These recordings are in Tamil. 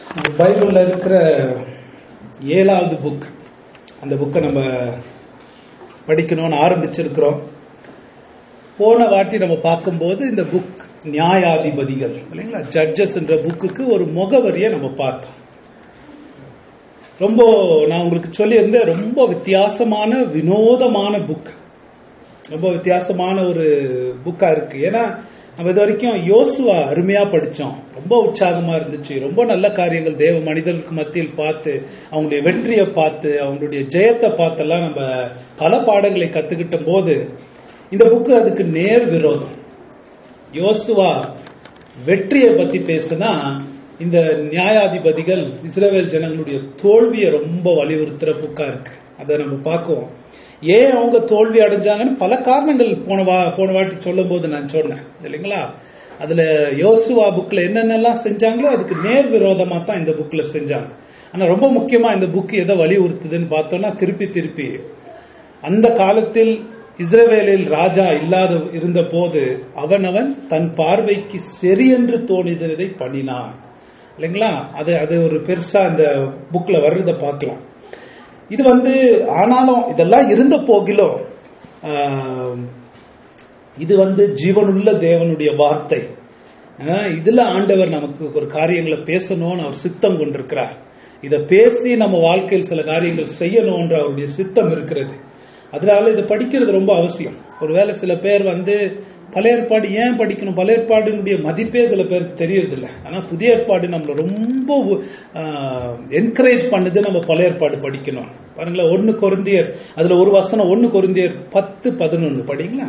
பைபிள்ல இருக்கிற ஏழாவது புக் அந்த புக்கை நம்ம படிக்கணும்னு ஆரம்பிச்சிருக்கிறோம் போன வாட்டி நம்ம பார்க்கும்போது இந்த புக் நியாயாதிபதிகள் இல்லைங்களா ஜட்ஜஸ் என்ற புக்குக்கு ஒரு முகவரியை நம்ம பார்த்தோம் ரொம்ப நான் உங்களுக்கு சொல்லியிருந்தேன் ரொம்ப வித்தியாசமான வினோதமான புக் ரொம்ப வித்தியாசமான ஒரு புக்கா இருக்கு ஏன்னா நம்ம இது வரைக்கும் யோசுவா அருமையா படிச்சோம் ரொம்ப உற்சாகமா இருந்துச்சு ரொம்ப நல்ல காரியங்கள் தேவ மனிதர்களுக்கு மத்தியில் பார்த்து அவங்களுடைய வெற்றியை பார்த்து அவங்களுடைய ஜெயத்தை பார்த்தெல்லாம் நம்ம பல பாடங்களை கத்துக்கிட்ட போது இந்த புக்கு அதுக்கு நேர் விரோதம் யோசுவா வெற்றியை பத்தி பேசுனா இந்த நியாயாதிபதிகள் இஸ்ரேல் ஜனங்களுடைய தோல்வியை ரொம்ப வலியுறுத்துற புக்கா இருக்கு அதை நம்ம பார்க்குவோம் ஏன் அவங்க தோல்வி அடைஞ்சாங்கன்னு பல காரணங்கள் போன வா போன வாட்டி சொல்லும் போது நான் சொன்னேன் இல்லைங்களா அதுல யோசுவா புக்ல என்னென்னலாம் செஞ்சாங்களோ அதுக்கு நேர் விரோதமா தான் இந்த புக்ல செஞ்சாங்க ஆனா ரொம்ப முக்கியமா இந்த புக் எதை வலியுறுத்துதுன்னு பார்த்தோம்னா திருப்பி திருப்பி அந்த காலத்தில் இஸ்ரவேலில் ராஜா இல்லாத இருந்த போது அவனவன் தன் பார்வைக்கு சரி என்று தோணிததை பண்ணினான் இல்லைங்களா அது அது ஒரு பெருசா இந்த புக்ல வர்றதை பார்க்கலாம் இது வந்து ஆனாலும் இதெல்லாம் இருந்த போகிலும் இது வந்து ஜீவனுள்ள தேவனுடைய வார்த்தை இதுல ஆண்டவர் நமக்கு ஒரு காரியங்களை பேசணும்னு அவர் சித்தம் கொண்டிருக்கிறார் இதை பேசி நம்ம வாழ்க்கையில் சில காரியங்கள் செய்யணும்ன்ற அவருடைய சித்தம் இருக்கிறது அதனால இதை படிக்கிறது ரொம்ப அவசியம் ஒருவேளை சில பேர் வந்து பழைய ஏற்பாடு ஏன் படிக்கணும் பழைய ஏற்பாடினுடைய மதிப்பே சில பேருக்கு தெரியறது இல்லை ஆனா புதிய ஏற்பாடு நம்மள ரொம்ப என்கரேஜ் பண்ணுது நம்ம பழைய ஏற்பாடு படிக்கணும் பாருங்களேன் ஒன்னு கொருந்தியர் அதுல ஒரு வசனம் ஒன்னு கொருந்தியர் பத்து பதினொன்னு படிங்களா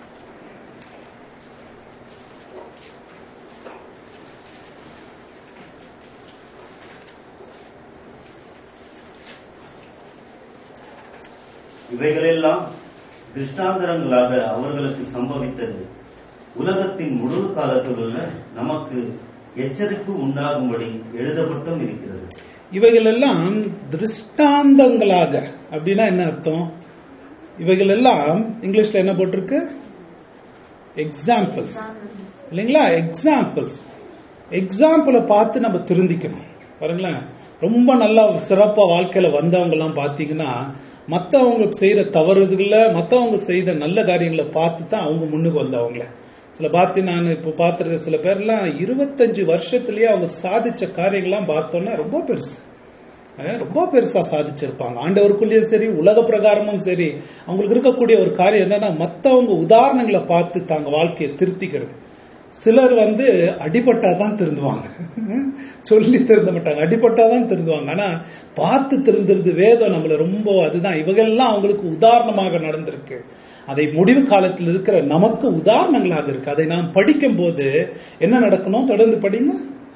இவைகளெல்லாம் திருஷ்டாந்தரங்களாக அவர்களுக்கு சம்பவித்தது உலகத்தின் முழு காலத்தில் உள்ள நமக்கு எச்சரிப்பு உண்டாகும்படி எழுதப்பட்டும் இருக்கிறது இவைகள் எல்லாம் திருஷ்டாந்தங்களாக அப்படின்னா என்ன அர்த்தம் இவைகள் எல்லாம் இங்கிலீஷ்ல என்ன போட்டிருக்கு எக்ஸாம்பிள்ஸ் இல்லைங்களா எக்ஸாம்பிள்ஸ் எக்ஸாம்பிளை பார்த்து நம்ம திருந்திக்கணும் பாருங்களேன் ரொம்ப நல்லா சிறப்பா வாழ்க்கையில வந்தவங்க எல்லாம் பாத்தீங்கன்னா மற்றவங்க செய்யற தவறுகளை மற்றவங்க செய்த நல்ல காரியங்களை பார்த்து தான் அவங்க முன்னுக்கு வந்தவங்கள சில பார்த்து நான் இப்போ பார்த்துருக்க சில பேர்லாம் இருபத்தஞ்சு வருஷத்துலயே அவங்க சாதிச்ச காரியங்கள்லாம் பார்த்தோன்னா ரொம்ப பெருசு ரொம்ப பெருசா சாதிச்சிருப்பாங்க ஆண்டவருக்குள்ளேயும் சரி உலக பிரகாரமும் சரி அவங்களுக்கு இருக்கக்கூடிய ஒரு காரியம் என்னன்னா மற்றவங்க உதாரணங்களை பார்த்து தாங்க வாழ்க்கையை திருத்திக்கிறது சிலர் வந்து அடிபட்டாதான் திருந்துவாங்க சொல்லி திருந்த மாட்டாங்க அடிபட்டாதான் திருந்துவாங்க ஆனா பார்த்து திருந்துறது வேதம் நம்மள ரொம்ப அதுதான் இவங்கெல்லாம் அவங்களுக்கு உதாரணமாக நடந்திருக்கு அதை முடிவு காலத்தில் இருக்கிற நமக்கு உதாரணங்களாக இருக்கு அதை நாம் படிக்கும் போது என்ன நடக்கணும் தொடர்ந்து படிங்க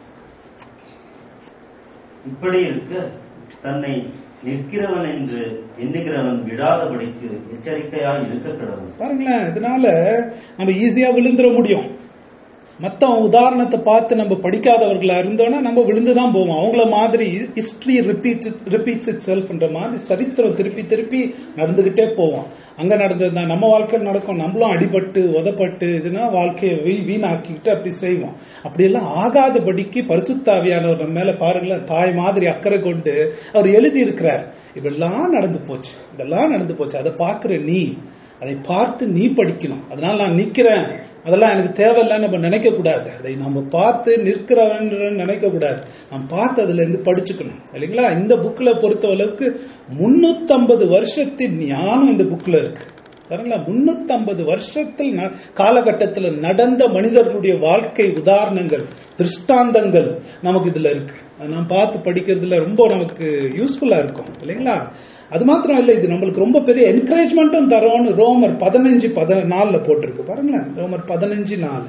இப்படி இருக்க தன்னை நிற்கிறவன் என்று எண்ணுகிறவன் விடாதபடிக்கு எச்சரிக்கையாய் இருக்க கடவுள் பாருங்களேன் இதனால நம்ம ஈஸியா விழுந்துட முடியும் மத்த உதாரணத்தை பார்த்து நம்ம படிக்காதவர்களா இருந்தோம்னா நம்ம விழுந்துதான் போவோம் அவங்கள மாதிரி ஹிஸ்டரி ரிப்பீட் ரிப்பீட்ஸ் இட் செல்ஃப்ன்ற மாதிரி சரித்திரம் திருப்பி திருப்பி நடந்துகிட்டே போவோம் அங்க நடந்தது தான் நம்ம வாழ்க்கையில் நடக்கும் நம்மளும் அடிபட்டு உதப்பட்டு இதுனா வாழ்க்கையை வீ வீணாக்கிட்டு அப்படி செய்வோம் அப்படியெல்லாம் ஆகாதபடிக்கு பரிசுத்தாவியானவர் நம்ம மேல பாருங்களேன் தாய் மாதிரி அக்கறை கொண்டு அவர் எழுதி இருக்கிறார் இப்பெல்லாம் நடந்து போச்சு இதெல்லாம் நடந்து போச்சு அதை பாக்குற நீ அதை பார்த்து நீ படிக்கணும் அதனால நான் நிக்கிறேன் அதெல்லாம் எனக்கு தேவையில்லைன்னு நம்ம நினைக்க கூடாது அதை நம்ம பார்த்து நிற்கிறவன் நினைக்க கூடாது நம்ம பார்த்து அதுல இருந்து படிச்சுக்கணும் இல்லைங்களா இந்த புக்ல பொறுத்த அளவுக்கு முன்னூத்தம்பது வருஷத்தின் ஞானம் இந்த புக்ல இருக்கு பாருங்களா முன்னூத்தம்பது வருஷத்தில் காலகட்டத்தில் நடந்த மனிதர்களுடைய வாழ்க்கை உதாரணங்கள் திருஷ்டாந்தங்கள் நமக்கு இதுல இருக்கு நான் பார்த்து படிக்கிறதுல ரொம்ப நமக்கு யூஸ்ஃபுல்லா இருக்கும் இல்லைங்களா அது மாத்திரம் இல்ல இது நம்மளுக்கு ரொம்ப பெரிய என்கரேஜ்மெண்ட்டும் தரோம்னு ரோமர் பதினஞ்சு பத நாலுல போட்டிருக்கு பாருங்களேன் ரோமர் பதினஞ்சு நாலு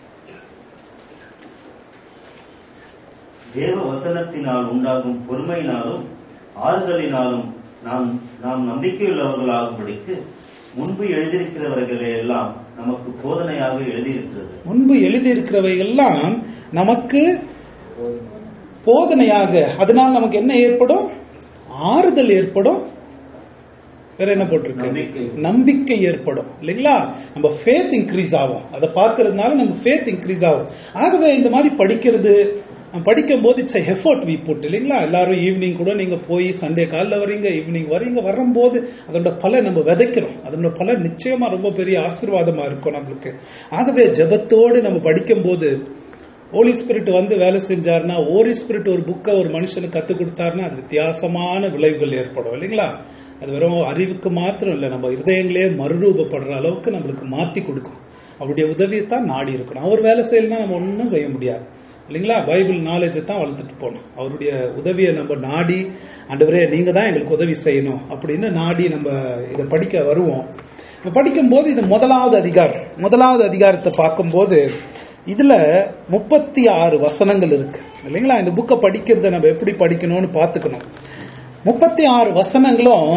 தேவ வசனத்தினால் உண்டாகும் பொறுமையினாலும் ஆறுதலினாலும் நாம் நாம் நம்பிக்கையுள்ளவர்களாகும்படிக்கு முன்பு எழுதியிருக்கிறவர்களே எல்லாம் நமக்கு போதனையாக எழுதியிருக்கிறது முன்பு எழுதியிருக்கிறவைகள்லாம் நமக்கு போதனையாக அதனால் நமக்கு என்ன ஏற்படும் ஆறுதல் ஏற்படும் வேற என்ன போட்டிருக்கு நம்பிக்கை. நம்பிக்கை ஏற்படும் இல்லைங்களா நம்ம ஃபேத் இன்க்ரீஸ் ஆகும் அதை பார்க்கறதுனால நம்ம ஃபேத் இன்க்ரீஸ் ஆகும் ஆகவே இந்த மாதிரி படிக்கிறது படிக்கும் போது இட்ஸ் எஃபர்ட் வி புட் இல்லைங்களா எல்லாரும் ஈவினிங் கூட நீங்க போய் சண்டே காலைல வரீங்க ஈவினிங் வரீங்க வரும்போது அதோட பல நம்ம விதைக்கிறோம் அதோட பல நிச்சயமா ரொம்ப பெரிய ஆசீர்வாதமா இருக்கும் நம்மளுக்கு ஆகவே ஜெபத்தோடு நம்ம படிக்கும் போது ஹோலி ஸ்பிரிட் வந்து வேலை செஞ்சாருன்னா ஹோலி ஸ்பிரிட் ஒரு புக்கை ஒரு மனுஷனுக்கு கத்துக் கொடுத்தாருன்னா அது வித்தியாசமான விளைவுகள் ஏற்படும் இல்லைங்களா அது வெறும் அறிவுக்கு மாத்திரம் இல்லை நம்ம இருதயங்களே மறுரூபப்படுற அளவுக்கு நம்மளுக்கு மாத்தி கொடுக்கும் அவருடைய உதவியை தான் நாடி இருக்கணும் அவர் வேலை செய்யலைன்னா நம்ம ஒன்றும் செய்ய முடியாது இல்லைங்களா பைபிள் நாலேஜை தான் வளர்த்துட்டு போகணும் அவருடைய உதவியை நம்ம நாடி ஆண்டவரே நீங்க தான் எங்களுக்கு உதவி செய்யணும் அப்படின்னு நாடி நம்ம இதை படிக்க வருவோம் இப்ப படிக்கும்போது இது முதலாவது அதிகாரம் முதலாவது அதிகாரத்தை பார்க்கும்போது இதுல முப்பத்தி ஆறு வசனங்கள் இருக்கு இல்லைங்களா இந்த புக்கை படிக்கிறத நம்ம எப்படி படிக்கணும்னு பார்த்துக்கணும் முப்பத்தி ஆறு வசனங்களும்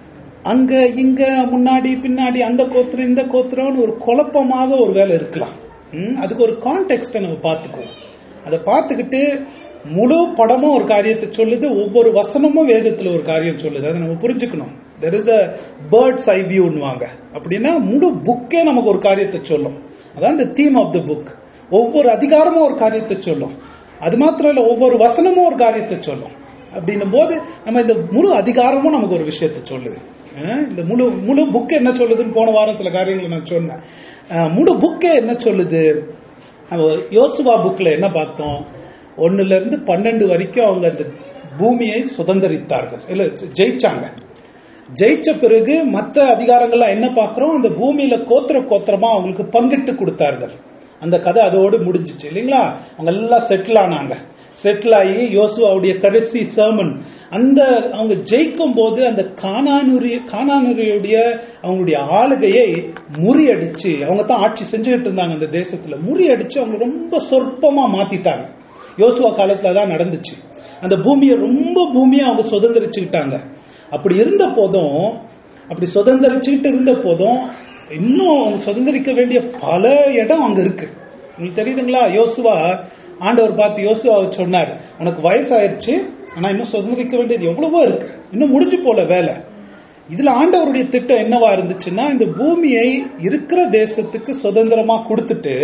அங்க இங்க முன்னாடி பின்னாடி அந்த கோத்திரம் இந்த கோத்திரம்னு ஒரு குழப்பமாக ஒரு வேலை இருக்கலாம் ம், அதுக்கு ஒரு கான்டெக்ட்டை நம்ம பார்த்துக்குவோம் அதை பார்த்துக்கிட்டு முழு படமும் ஒரு காரியத்தை சொல்லுது ஒவ்வொரு வசனமும் வேதத்துல ஒரு காரியம் சொல்லுது அதை நம்ம புரிஞ்சுக்கணும் there is a bird's eye வியூன்னுவாங்க அப்படின்னா முழு புக்கே நமக்கு ஒரு காரியத்தை சொல்லும் அதான் இந்த தீம் ஆஃப் த புக் ஒவ்வொரு அதிகாரமும் ஒரு காரியத்தை சொல்லும் அது மாத்திரம் இல்ல ஒவ்வொரு வசனமும் ஒரு காரியத்தை சொல்லும் அப்படின்னும் போது நம்ம இந்த முழு அதிகாரமும் நமக்கு ஒரு விஷயத்தை சொல்லுது அஹ் இந்த முழு முழு புக் என்ன சொல்லுதுன்னு போன வாரம் சில காரியங்களை நான் சொன்னேன் அஹ் முழு புக்கே என்ன சொல்லுது நம்ம யோசுவா புக்ல என்ன பார்த்தோம் ஒண்ணுல இருந்து பன்னெண்டு வரைக்கும் அவங்க அந்த பூமியை சுதந்திரித்தார்கள் இல்ல ஜெயிச்சாங்க ஜெயிச்ச பிறகு மற்ற அதிகாரங்கள்லாம் என்ன பார்க்கிறோம் அந்த பூமியில கோத்திர கோத்திரமா அவங்களுக்கு பங்கிட்டு கொடுத்தார்கள் அந்த கதை அதோடு முடிஞ்சிச்சு இல்லைங்களா அவங்க எல்லாம் செட்டில் ஆனாங்க செட்டில் ஆகி யோசுவாவுடைய கடைசி சர்மன் அந்த அவங்க ஜெயிக்கும் போது அந்த கானானுரிய கானானுரியுடைய அவங்களுடைய ஆளுகையை முறியடிச்சு அவங்க தான் ஆட்சி செஞ்சுக்கிட்டு இருந்தாங்க அந்த தேசத்துல முறியடிச்சு அவங்க ரொம்ப சொற்பமா மாத்திட்டாங்க யோசுவா காலத்துல தான் நடந்துச்சு அந்த பூமியை ரொம்ப பூமியை அவங்க சுதந்திரிச்சுக்கிட்டாங்க அப்படி இருந்த போதும் அப்படி சுதந்திரிச்சுக்கிட்டு இருந்த போதும் இன்னும் அவங்க சுதந்திரிக்க வேண்டிய பல இடம் அங்க இருக்கு உங்களுக்கு தெரியுதுங்களா யோசுவா ஆண்டவர் பார்த்து யோசுவாவை சொன்னார் உனக்கு வயசாயிருச்சு ஆனா இன்னும் சுதந்திரிக்க வேண்டியது எவ்வளவோ இருக்கு இன்னும் முடிஞ்சு போல வேலை இதுல ஆண்டவருடைய திட்டம் என்னவா இருந்துச்சுன்னா இந்த பூமியை இருக்கிற தேசத்துக்கு சுதந்திரமா கொடுத்துட்டு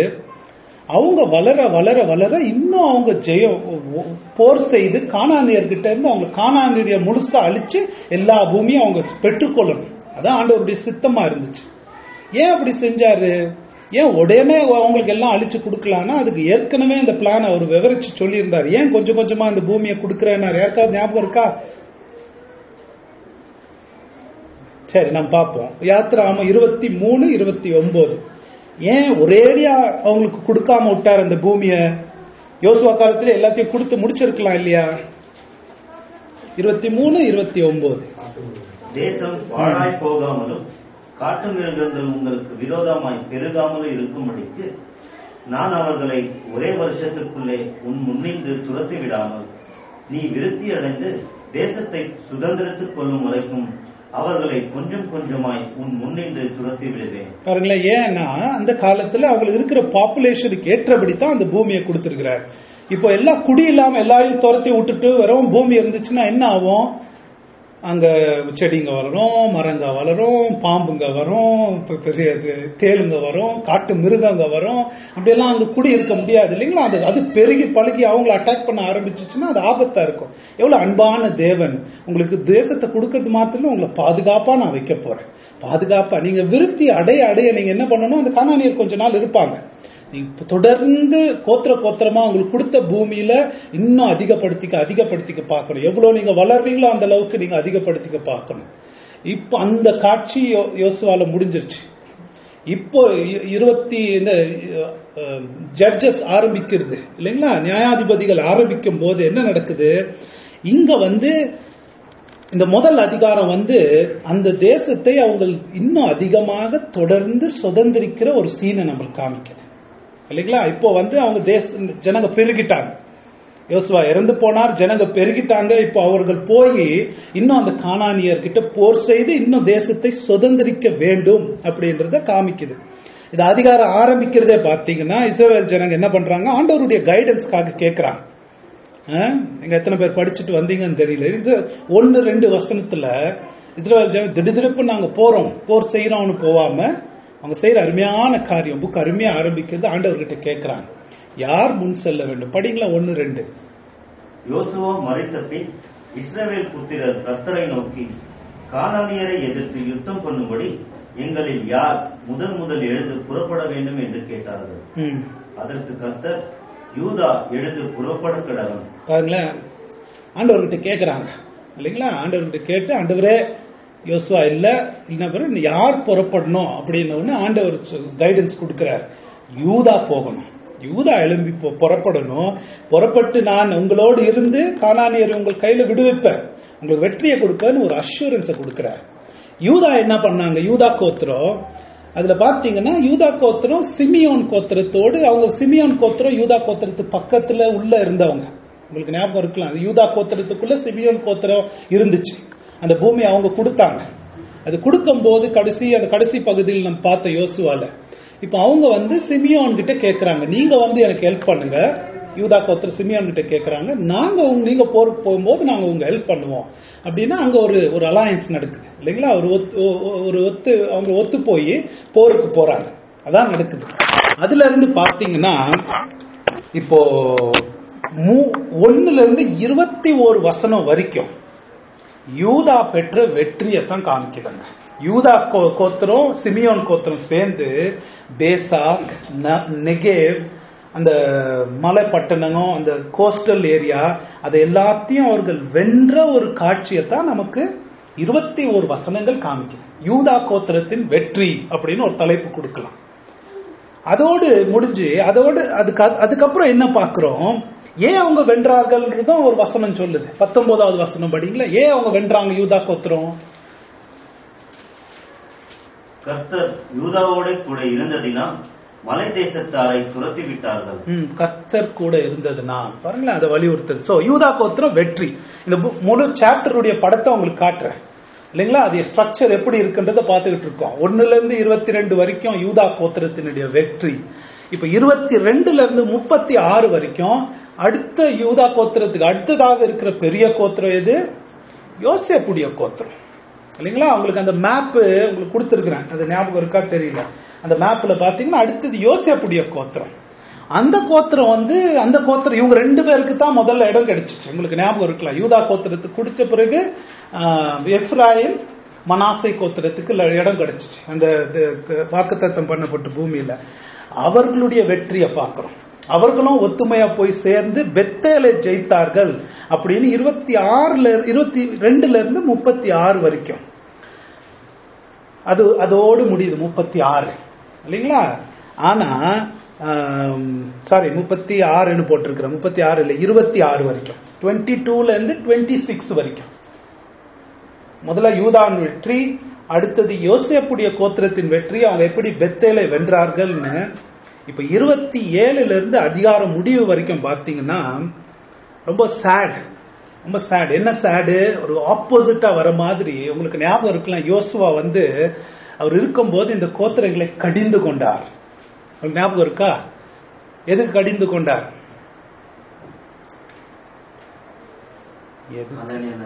அவங்க வளர வளர வளர இன்னும் அவங்க ஜெயம் போர் செய்து காணானியர்கிட்ட இருந்து அவங்க காணானிய முழுசா அழிச்சு எல்லா பூமியும் அவங்க பெற்றுக்கொள்ளணும் அதான் ஆண்டவருடைய சித்தமா இருந்துச்சு ஏன் அப்படி செஞ்சாரு ஏன் உடனே அவங்களுக்கு எல்லாம் அழிச்சு கொடுக்கலாம்னா அதுக்கு ஏற்கனவே அந்த பிளான் அவர் விவரிச்சு சொல்லியிருந்தார் ஏன் கொஞ்சம் கொஞ்சமா அந்த பூமியை கொடுக்கறேன்னாரு யாருக்காவது ஞாபகம் இருக்கா சரி நம்ம பார்ப்போம் யாத்திராம இருபத்தி மூணு இருபத்தி ஒன்பது ஏன் ஒரேடியா அவங்களுக்கு கொடுக்காம விட்டார் அந்த பூமிய யோசுவா காலத்துல எல்லாத்தையும் கொடுத்து முடிச்சிருக்கலாம் இல்லையா இருபத்தி மூணு இருபத்தி ஒன்பது தேசம் பாழாய் போகாமலும் காட்டு மிருகங்கள் உங்களுக்கு விரோதமாய் பெருகாமலும் இருக்கும்படிக்கு நான் அவர்களை ஒரே வருஷத்துக்குள்ளே உன் முன்னின்று துரத்தி விடாமல் நீ விருத்தி அடைந்து தேசத்தை சுதந்திரத்துக் கொள்ளும் வரைக்கும் அவர்களை கொஞ்சம் கொஞ்சமாய் உன் முன்னின்று துரத்தி விடுவேன் பாருங்களேன் ஏன்னா அந்த காலத்துல அவங்களுக்கு இருக்கிற பாப்புலேஷனுக்கு ஏற்றபடி தான் அந்த பூமியை கொடுத்திருக்கிறார் இப்போ எல்லாம் குடி இல்லாம எல்லாரையும் துரத்தி விட்டுட்டு வெறும் பூமி இருந்துச்சுன்னா என்ன ஆகும் அங்க செடிங்க வளரும் மரங்க வளரும் பாம்புங்க வரும் இப்ப பெரிய இது தேளுங்க வரும் காட்டு மிருகங்க வரும் அப்படியெல்லாம் அங்க குடி இருக்க முடியாது இல்லைங்களா அது அது பெருகி பழகி அவங்கள அட்டாக் பண்ண ஆரம்பிச்சிச்சுன்னா அது ஆபத்தா இருக்கும் எவ்வளவு அன்பான தேவன் உங்களுக்கு தேசத்தை கொடுக்கறது மாத்திரம் உங்களை பாதுகாப்பா நான் வைக்க போறேன் பாதுகாப்பா நீங்க விருத்தி அடைய அடைய நீங்க என்ன பண்ணணும் அந்த காணானியர் கொஞ்ச நாள் இருப்பாங்க நீங்க தொடர்ந்து கோத்திர கோத்திரமா உங்களுக்கு கொடுத்த பூமியில இன்னும் அதிகப்படுத்திக்க அதிகப்படுத்திக்க பார்க்கணும் எவ்வளவு நீங்க வளர்றீங்களோ அந்த அளவுக்கு நீங்க அதிகப்படுத்திக்க பார்க்கணும் இப்ப அந்த காட்சி யோ- யோசுவால முடிஞ்சிருச்சு இப்போ இ- இருபத்தி இந்த ஜட்ஜஸ் ஆரம்பிக்கிறது இல்லைங்களா நியாயாதிபதிகள் ஆரம்பிக்கும் போது என்ன நடக்குது இங்க வந்து இந்த முதல் அதிகாரம் வந்து அந்த தேசத்தை அவங்க இன்னும் அதிகமாக தொடர்ந்து சுதந்திரிக்கிற ஒரு சீனை நம்மளுக்கு காமிக்குது இல்லைங்களா இப்போ வந்து அவங்க தேச ஜனங்க பெருகிட்டாங்க யோசுவா இறந்து போனார் ஜனங்க பெருகிட்டாங்க இப்போ அவர்கள் போய் இன்னும் அந்த கானானியர் கிட்ட போர் செய்து இன்னும் தேசத்தை சுதந்திரிக்க வேண்டும் அப்படின்றத காமிக்குது இது அதிகாரம் ஆரம்பிக்கிறதே பாத்தீங்கன்னா இஸ்ரேல் ஜனங்க என்ன பண்றாங்க ஆண்டவருடைய கைடன்ஸ்க்காக கேட்கறாங்க ஆஹ்? நீங்க எத்தனை பேர் படிச்சுட்டு வந்தீங்கன்னு தெரியல இது ஒன்னு ரெண்டு வசனத்துல இஸ்ரேல் ஜனம் திடுதிடுப்பு நாங்க போறோம் போர் செய்யறோம்னு போவாம அவங்க செய்யற அருமையான காரியம் புக் அருமையா ஆரம்பிக்கிறது ஆண்டவர்கிட்ட கேட்கறாங்க யார் முன் செல்ல வேண்டும் படிங்களா ஒன்னு ரெண்டு யோசுவா மறைத்த பின் இஸ்ரவேல் புத்திரர் கர்த்தரை நோக்கி கானானியரை எதிர்த்து யுத்தம் பண்ணும்படி எங்களில் யார் முதன் முதல் எழுந்து புறப்பட வேண்டும் என்று கேட்டார்கள் ம். அதற்கு கர்த்தர் யூதா எழுந்து புறப்பட கிடவன் பாருங்களேன் ஆண்டவர்கிட்ட கேக்குறாங்க இல்லைங்களா ஆண்டவர்கிட்ட கேட்டு ஆண்டவரே யோசுவா இல்ல இல்ல பிறகு யார் புறப்படணும் அப்படின்னு ஒண்ணு ஆண்டவர் கைடன்ஸ் கொடுக்கிறார் யூதா போகணும் யூதா எழும்பி போ- புறப்படணும் புறப்பட்டு நான் உங்களோடு இருந்து கானானியர் உங்கள் கையில விடுவிப்பேன் உங்களுக்கு வெற்றியை கொடுப்பேன்னு ஒரு அஷூரன்ஸை கொடுக்கிறார் யூதா என்ன பண்ணாங்க யூதா கோத்திரம் அதுல பாத்தீங்கன்னா யூதா கோத்திரம் சிமியோன் கோத்திரத்தோடு அவங்க சிமியோன் கோத்திரம் யூதா கோத்திரத்து பக்கத்துல உள்ள இருந்தவங்க உங்களுக்கு ஞாபகம் இருக்கலாம் அது யூதா கோத்திரத்துக்குள்ள சிமியோன் கோத்திரம் இருந்துச்சு அந்த பூமி அவங்க கொடுத்தாங்க அது கொடுக்கும் போது கடைசி அந்த கடைசி பகுதியில் நம்ம பார்த்த யோசுவால இப்ப அவங்க வந்து சிமியோன் கிட்ட கேக்குறாங்க நீங்க வந்து எனக்கு ஹெல்ப் பண்ணுங்க யூதா கோத்திர சிமியோன் கிட்ட கேக்குறாங்க நாங்க உங்க நீங்க போருக்கு போகும்போது நாங்க உங்க ஹெல்ப் பண்ணுவோம் அப்படின்னா அங்க ஒரு ஒரு அலையன்ஸ் நடக்குது இல்லைங்களா ஒரு ஒத்து ஒ- ஒரு ஒத்து அவங்க ஒத்து போய் போருக்கு போறாங்க அதான் நடக்குது அதுல இருந்து பாத்தீங்கன்னா இப்போ மூ- ஒண்ணுல இருந்து இருபத்தி ஒரு வசனம் வரைக்கும் யூதா பெற்ற வெற்றியை தான் காமிக்கிறாங்க யூதா கோ- கோத்திரம் சிமியோன் கோத்திரம் சேர்ந்து பேசாக் ந- நெகேவ் அந்த மலை பட்டணம் அந்த கோஸ்டல் ஏரியா அதை எல்லாத்தையும் அவர்கள் வென்ற ஒரு காட்சியை தான் நமக்கு இருபத்தி ஒரு வசனங்கள் காமிக்குது யூதா கோத்திரத்தின் வெற்றி அப்படின்னு ஒரு தலைப்பு கொடுக்கலாம் அதோடு முடிஞ்சு அதோடு அதுக்கு அதுக்கப்புறம் என்ன பார்க்கிறோம் ஏன் அவங்க வென்றார்கள்ன்றதும் ஒரு வசனம் சொல்லுது பத்தொன்பதாவது வசனம் படிங்களா ஏன் அவங்க வென்றாங்க யூதா கோத்திரம் கர்த்தர் யூதாவோட கூட இருந்ததினால் மலை தேசத்தாரை துரத்தி விட்டார்கள் ம், கர்த்தர் கூட இருந்ததுன்னா பாருங்களேன் அதை வலியுறுத்தது சோ யூதா கோத்திரம் வெற்றி இந்த பு- முழு சாப்டருடைய படத்தை உங்களுக்கு காட்டுறேன் இல்லைங்களா அது ஸ்ட்ரக்சர் எப்படி இருக்குன்றத பார்த்துக்கிட்டு இருக்கோம் ஒண்ணுல இருந்து இருபத்தி ரெண்டு வரைக்கும் யூதா கோத்திரத்தினுடைய வெற்றி இப்ப இருபத்தி ரெண்டுல இருந்து முப்பத்தி ஆறு வரைக்கும் அடுத்த யூதா கோத்திரத்துக்கு அடுத்ததாக இருக்கிற பெரிய கோத்திரம் எது யோசேப்புடைய கோத்திரம் இல்லைங்களா உங்களுக்கு அந்த மேப் உங்களுக்கு கொடுத்துருக்கிறேன் அது ஞாபகம் இருக்கா தெரியல அந்த மேப்ல பாத்தீங்கன்னா அடுத்தது யோசேப்புடைய கோத்திரம் அந்த கோத்திரம் வந்து அந்த கோத்திரம் இவங்க ரெண்டு பேருக்கு தான் முதல்ல இடம் கிடைச்சிச்சு உங்களுக்கு ஞாபகம் இருக்கலாம் யூதா கோத்திரத்துக்கு குடிச்ச பிறகு ஆஹ், எப்ராயிம் மனாசை கோத்திரத்துக்கு ல- இடம் கிடைச்சிச்சு அந்த வாக்குத்தத்தம் பண்ணப்பட்ட பூமியில அவர்களுடைய வெற்றியை பார்க்கிறோம் அவர்களும் ஒத்துமையா போய் சேர்ந்து பெத்தேலை ஜெயித்தார்கள் அப்படின்னு இருபத்தி ஆறுல இருபத்தி ரெண்டுல இருந்து முப்பத்தி ஆறு வரைக்கும் அது அதோடு முடியுது முப்பத்தி ஆறு இல்லைங்களா ஆனா சாரி முப்பத்தி ஆறுன்னு போட்டிருக்கிறேன் முப்பத்தி ஆறு இல்ல இருபத்தி ஆறு வரைக்கும் டுவெண்ட்டி டூல இருந்து டுவெண்ட்டி சிக்ஸ் வரைக்கும் முதல்ல யூதான் வெற்றி அடுத்தது யோசேப்புடைய கோத்திரத்தின் வெற்றி அவங்க எப்படி பெத்தேலை வென்றார்கள்னு இப்ப இருபத்தி ஏழுல இருந்து அதிகாரம் முடிவு வரைக்கும் பார்த்தீங்கன்னா ரொம்ப சேட் ரொம்ப சேட் என்ன சேடு ஒரு ஆப்போசிட்டா வர மாதிரி உங்களுக்கு ஞாபகம் இருக்கலாம் யோசுவா வந்து அவர் இருக்கும்போது இந்த கோத்திரங்களை கடிந்து கொண்டார் உங்களுக்கு ஞாபகம் இருக்கா எதுக்கு கடிந்து கொண்டார் எது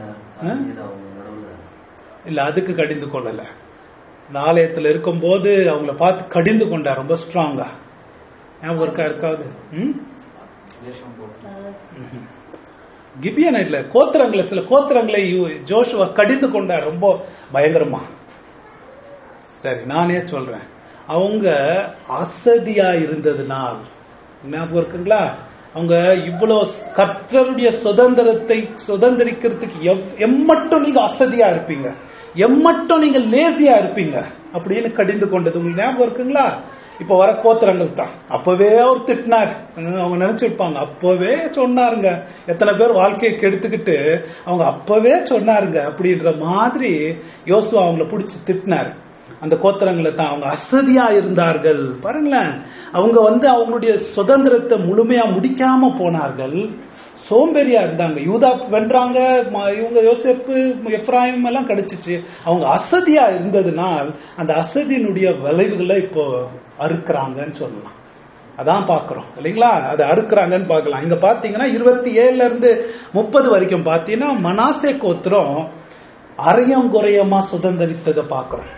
இல்ல அதுக்கு கடிந்து கொள்ளல இந்த ஆலயத்துல இருக்கும்போது அவங்கள பார்த்து கடிந்து கொண்டார் ரொம்ப ஸ்ட்ராங்கா ஞாபகம் இருக்கா இருக்காது ம் ம்ஹும். கிபியன் இல்ல கோத்திரங்களை சில கோத்திரங்களை யு- ஜோஷுவா கடிந்து கொண்டார் ரொம்ப பயங்கரமா சரி நானே சொல்றேன் அவங்க அசதியா இருந்ததுனால் ஞாபகம் இருக்குங்களா அவங்க இவ்வளவு கர்த்தருடைய சுதந்திரத்தை சுதந்திரிக்கிறதுக்கு எவ்- எம்மட்டும் நீங்க அசதியா இருப்பீங்க எம்மட்டும் நீங்க லேசியா இருப்பீங்க அப்படின்னு கடிந்து கொண்டது உங்களுக்கு ஞாபகம் இருக்குங்களா இப்ப வர கோத்திரங்கள் தான் அப்பவே அவர் திட்டினார் அஹ் அவங்க நினைச்சிருப்பாங்க அப்பவே சொன்னாருங்க எத்தனை பேர் வாழ்க்கையை கெடுத்துக்கிட்டு அவங்க அப்பவே சொன்னாருங்க அப்படின்ற மாதிரி யோசுவா அவங்கள பிடிச்சி திட்டினார் அந்த கோத்திரங்களை தான் அவங்க அசதியா இருந்தார்கள் பாருங்களேன் அவங்க வந்து அவங்களுடைய சுதந்திரத்தை முழுமையா முடிக்காம போனார்கள் சோம்பேறியா இருந்தாங்க யூதா வென்றாங்க ம- இவங்க யோசேப்பு எப்ராயிம் எல்லாம் கிடைச்சிச்சு அவங்க அசதியா இருந்ததுனால் அந்த அசதியினுடைய விளைவுகளை இப்போ அறுக்குறாங்கன்னு சொல்லலாம் அதான் பாக்குறோம் இல்லைங்களா அதை அறுக்குறாங்கன்னு பார்க்கலாம் இங்க பாத்தீங்கன்னா இருபத்தி ஏழுல இருந்து முப்பது வரைக்கும் பாத்தீங்கன்னா மனாசே கோத்திரம் அரையம் குறையமா சுதந்திரித்ததை பாக்குறோம்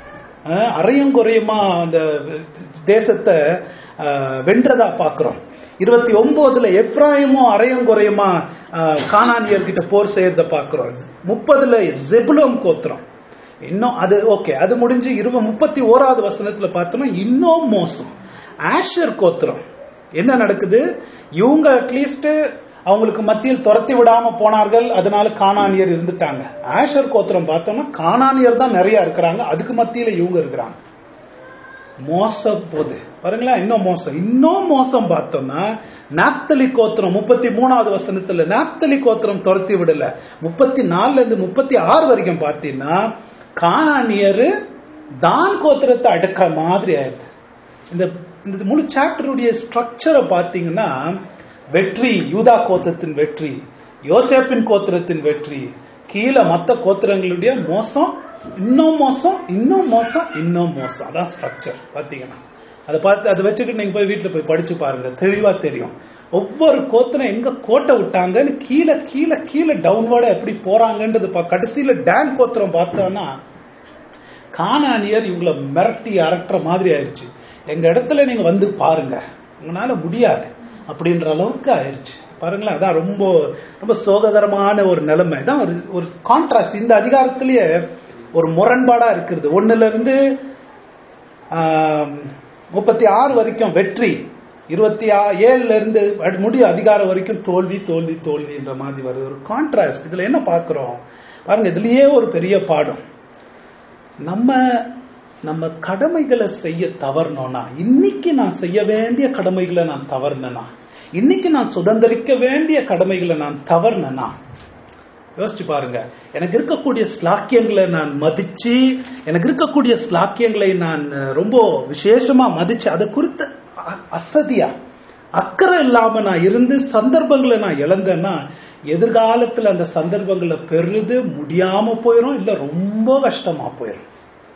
அஹ், அரையும் குறையுமா அந்த தேசத்தை அஹ், வென்றதா பாக்குறோம் இருபத்தி ஒன்பதுல எப்ராயிமும் அரையும் குறையுமா அஹ், கானானியர்கிட்ட போர் செய்யறத பாக்குறோம் முப்பதுல ஜெபுலம் கோத்திரம் இன்னும் அது ஓகே அது முடிஞ்சு இருபது முப்பத்தி ஓராவது வசனத்துல பார்த்தோம்னா இன்னும் மோசம் ஆஷர் கோத்திரம் என்ன நடக்குது இவங்க அட்லீஸ்ட் அவங்களுக்கு மத்தியில் துரத்தி விடாம போனார்கள் அதனால கானானியர் இருந்துட்டாங்க ஆஷர் கோத்திரம் பார்த்தோம்னா கானானியர் தான் நிறைய இருக்கிறாங்க அதுக்கு மத்தியில இவங்க இருக்கிறாங்க மோசம் போகுது பாருங்களேன் இன்னும் மோசம் இன்னும் மோசம் பார்த்தோம்னா நாப்தலி கோத்திரம் முப்பத்தி மூணாவது வசனத்துல நாப்தலி கோத்திரம் துரத்தி விடல முப்பத்தி நாலுல இருந்து முப்பத்தி ஆறு வரைக்கும் பார்த்தீங்கன்னா கானானியர் தான் கோத்திரத்தை அடக்கிற மாதிரி ஆயிடுது இந்த இந்த முழு சாப்டருடைய ஸ்ட்ரக்சரை பார்த்தீங்கன்னா வெற்றி யூதா கோத்திரத்தின் வெற்றி யோசேப்பின் கோத்திரத்தின் வெற்றி கீழே மத்த கோத்திரங்களுடைய மோசம் இன்னும் மோசம் இன்னும் மோசம் இன்னும் மோசம் அதான் ஸ்ட்ரக்சர் பாத்தீங்கன்னா அதை பார்த்து அதை வச்சுக்கிட்டு நீங்க போய் வீட்டுல போய் படிச்சு பாருங்க தெளிவா தெரியும் ஒவ்வொரு கோத்திரம் எங்க கோட்டை விட்டாங்கன்னு கீழே கீழே கீழே டவுன்வர்டா எப்படி போறாங்கன்றது பா- கடைசியில டேன் கோத்திரம் பார்த்தோம்னா கானானியர் இவங்கள மிரட்டி அரட்டுற மாதிரி ஆயிருச்சு எங்க இடத்துல நீங்க வந்து பாருங்க உங்களால முடியாது அப்படின்ற அளவுக்கு ஆயிருச்சு பாருங்களேன் அதான் ரொம்ப ரொம்ப சோககரமான ஒரு நிலைமை தான் ஒரு ஒரு கான்ட்ராஸ்ட் இந்த அதிகாரத்திலேயே ஒரு முரண்பாடா இருக்கிறது ஒண்ணுல இருந்து முப்பத்தி ஆறு வரைக்கும் வெற்றி இருபத்தி ஏழுல இருந்து அடி- முடிய அதிகாரம் வரைக்கும் தோல்வி தோல்வி தோல்வின்ற மாதிரி வருது ஒரு கான்ட்ராஸ்ட் இதுல என்ன பார்க்கிறோம் பாருங்க இதுலயே ஒரு பெரிய பாடம் நம்ம நம்ம கடமைகளை செய்ய தவறணும்னா இன்னைக்கு நான் செய்ய வேண்டிய கடமைகளை நான் தவறுனேனா இன்னைக்கு நான் சுதந்திரிக்க வேண்டிய கடமைகளை நான் தவறுனேனா யோசிச்சு பாருங்க எனக்கு இருக்கக்கூடிய ஸ்லாக்கியங்களை நான் மதிச்சு எனக்கு இருக்கக்கூடிய ஸ்லாக்கியங்களை நான் அஹ், ரொம்ப விசேஷமா மதிச்சு அதை குறித்த அ- அசதியா அக்கறை இல்லாம நான் இருந்து சந்தர்ப்பங்களை நான் இழந்தேன்னா எதிர்காலத்துல அந்த சந்தர்ப்பங்களை பெறுது முடியாம போயிடும் இல்ல ரொம்ப கஷ்டமா போயிடும்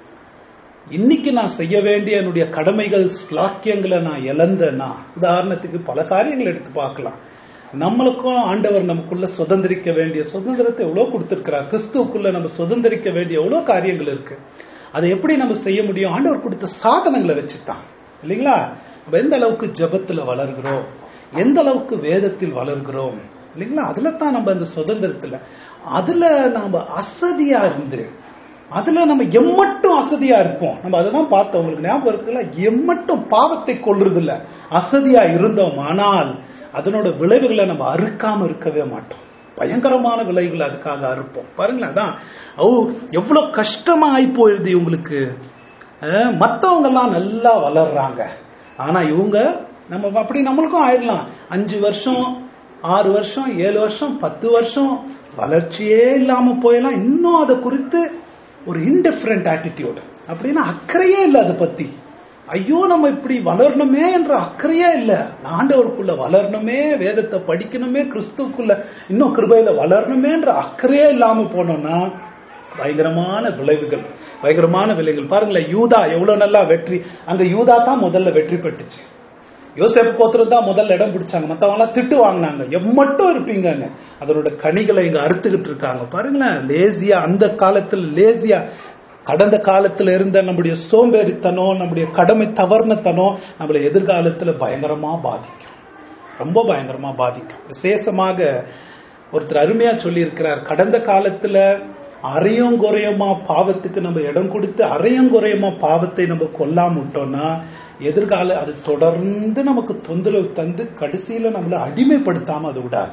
இன்னைக்கு நான் செய்ய வேண்டிய என்னுடைய கடமைகள் ஸ்லாக்கியங்களை நான் இழந்தேன்னா உதாரணத்துக்கு பல காரியங்கள் எடுத்து பார்க்கலாம் நம்மளுக்கும் ஆண்டவர் நமக்குள்ள சுதந்திரிக்க வேண்டிய சுதந்திரத்தை எவ்வளவு கொடுத்திருக்கிறார் கிறிஸ்துவுக்குள்ள நம்ம சுதந்திரிக்க வேண்டிய எவ்வளவு காரியங்கள் இருக்கு அதை எப்படி நம்ம செய்ய முடியும் ஆண்டவர் கொடுத்த சாதனங்களை வச்சுதான் இல்லைங்களா நம்ம எந்த அளவுக்கு ஜெபத்துல வளர்கிறோம் எந்த அளவுக்கு வேதத்தில் வளர்கிறோம் இல்லைங்களா அதுல தான் நம்ம அந்த சுதந்திரத்துல அதுல நாம அசதியா இருந்து அதுல நம்ம எம்மட்டும் அசதியா இருப்போம் நம்ம அததான் பார்த்தோம் உங்களுக்கு ஞாபகம் இருக்குல்ல எம்மட்டும் பாவத்தை கொள்றது இல்ல அசதியா இருந்தோம் ஆனால் அதனோட விளைவுகளை நம்ம அறுக்காம இருக்கவே மாட்டோம் பயங்கரமான விளைவுகளை அதுக்காக அறுப்போம் பாருங்களேன் அதான் ஓ எவ்வளவு கஷ்டமா ஆகி போயிருது இவங்களுக்கு அஹ், மத்தவங்க எல்லாம் நல்லா வளர்றாங்க ஆனா இவங்க நம்ம அப்படி நம்மளுக்கும் ஆயிடலாம் அஞ்சு வருஷம் ஆறு வருஷம் ஏழு வருஷம் பத்து வருஷம் வளர்ச்சியே இல்லாம போயெல்லாம் இன்னும் அதை குறித்து ஒரு இன்டிஃபரண்ட் ஆட்டிடியூட் அப்படின்னா அக்கறையே இல்லை அதை பத்தி ஐயோ நம்ம இப்படி வளரணுமே என்ற அக்கறையே இல்ல ஆண்டவருக்குள்ள வளரணுமே வேதத்தை படிக்கணுமே கிறிஸ்துவுக்குள்ள இன்னும் கிருபையில வளரணுமேன்ற அக்கறையே இல்லாம போனோம்னா பயங்கரமான விளைவுகள் பயங்கரமான விளைவுகள் பாருங்களேன் யூதா எவ்வளவு நல்லா வெற்றி அங்க யூதா தான் முதல்ல வெற்றி பெற்றுச்சு யோசேப்பு கோத்திரம் தான் முதல்ல இடம் பிடிச்சாங்க மத்தவங்க எல்லாம் திட்டு வாங்கினாங்க எம்மட்டும் இருப்பீங்கன்னு அதனோட கனிகளை இங்க அறுத்துக்கிட்டு இருக்காங்க பாருங்களேன் லேசியா அந்த காலத்துல லேசியா கடந்த காலத்துல இருந்த நம்முடைய சோம்பேறித்தனம் நம்முடைய கடமை தவறுனத்தனம் நம்மளை எதிர்காலத்துல பயங்கரமா பாதிக்கும் ரொம்ப பயங்கரமா பாதிக்கும் விசேஷமாக ஒருத்தர் அருமையா சொல்லி இருக்கிறார் கடந்த காலத்துல அரையும் குறையமா பாவத்துக்கு நம்ம இடம் கொடுத்து அரையும் குறையமா பாவத்தை நம்ம கொல்லாம விட்டோம்னா எதிர்கால அது தொடர்ந்து நமக்கு தொந்தரவு தந்து கடைசியில நம்மள அடிமைப்படுத்தாம அது விடாது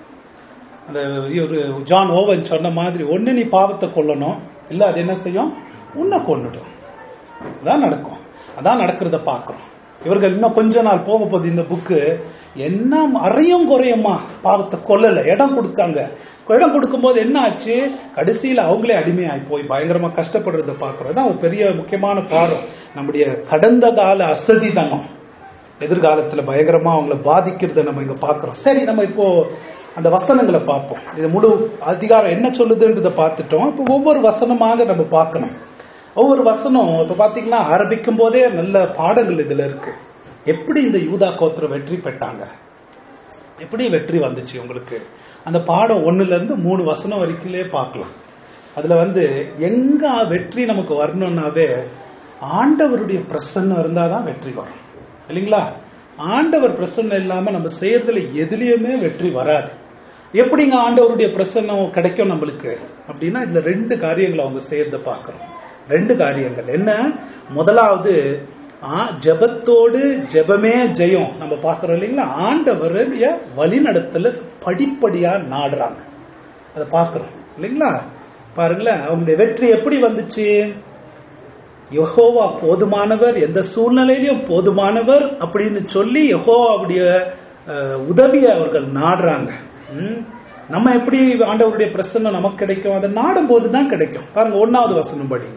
அந்த ஒரு ஜான் ஓவன் சொன்ன மாதிரி ஒண்ணு நீ பாவத்தை கொல்லணும் இல்ல அது என்ன செய்யும் உன்னை கொன்னுடும் அதான் நடக்கும் அதான் நடக்கிறத பார்க்கிறோம் இவர்கள் இன்னும் கொஞ்ச நாள் போக போகுது இந்த புக்கு என்ன அறையும் குறையுமா பாவத்தை கொல்லல இடம் கொடுத்தாங்க இடம் கொடுக்கும்போது என்ன ஆச்சு கடைசியில அவங்களே அடிமையாகி போய் பயங்கரமா கஷ்டப்படுறத பாக்குறோம் அதான் ஒரு பெரிய முக்கியமான பாடம் நம்முடைய கடந்த கால அசதிதனம் எதிர்காலத்துல பயங்கரமா அவங்கள பாதிக்கிறத நம்ம இங்க பாக்குறோம் சரி நம்ம இப்போ அந்த வசனங்களை பார்ப்போம் இது முழு அதிகாரம் என்ன சொல்லுதுன்றத பார்த்துட்டோம் இப்போ ஒவ்வொரு வசனமாக நம்ம பார்க்கணும் ஒவ்வொரு வசனம் இப்ப பாத்தீங்கன்னா ஆரம்பிக்கும் போதே நல்ல பாடங்கள் இதுல இருக்கு எப்படி இந்த யூதா கோத்திரம் வெற்றி பெற்றாங்க எப்படி வெற்றி வந்துச்சு உங்களுக்கு அந்த பாடம் ஒண்ணுல இருந்து மூணு வசனம் வரைக்கும்லே பார்க்கலாம் அதுல வந்து எங்க வெற்றி நமக்கு வரணும்னாவே ஆண்டவருடைய பிரசன்னம் இருந்தாதான் வெற்றி வரும் இல்லைங்களா ஆண்டவர் பிரசன்னம் இல்லாம நம்ம செய்யறதுல எதுலயுமே வெற்றி வராது எப்படிங்க ஆண்டவருடைய பிரசன்னம் கிடைக்கும் நம்மளுக்கு அப்படின்னா இதுல ரெண்டு காரியங்களை அவங்க செய்யறத பார்க்கிறோம் ரெண்டு காரியங்கள் என்ன முதலாவது ஆ, ஜெபத்தோடு ஜெபமே ஜெயம் நம்ம பார்க்கிறோம் இல்லைங்களா ஆண்டவருடைய வழிநடத்தல படிப்படியா நாடுறாங்க அதை பார்க்கிறோம் இல்லைங்களா பாருங்களேன் அவங்களுடைய வெற்றி எப்படி வந்துச்சு யெகோவா போதுமானவர் எந்த சூழ்நிலையிலும் போதுமானவர் அப்படின்னு சொல்லி யெகோவாவுடைய அஹ், உதவியை அவர்கள் நாடுறாங்க ம்? நம்ம எப்படி ஆண்டவருடைய பிரசன்னம் நமக்கு கிடைக்கும் அதை நாடும் போதுதான் கிடைக்கும் பாருங்க ஒன்னாவது வசனம் படிங்க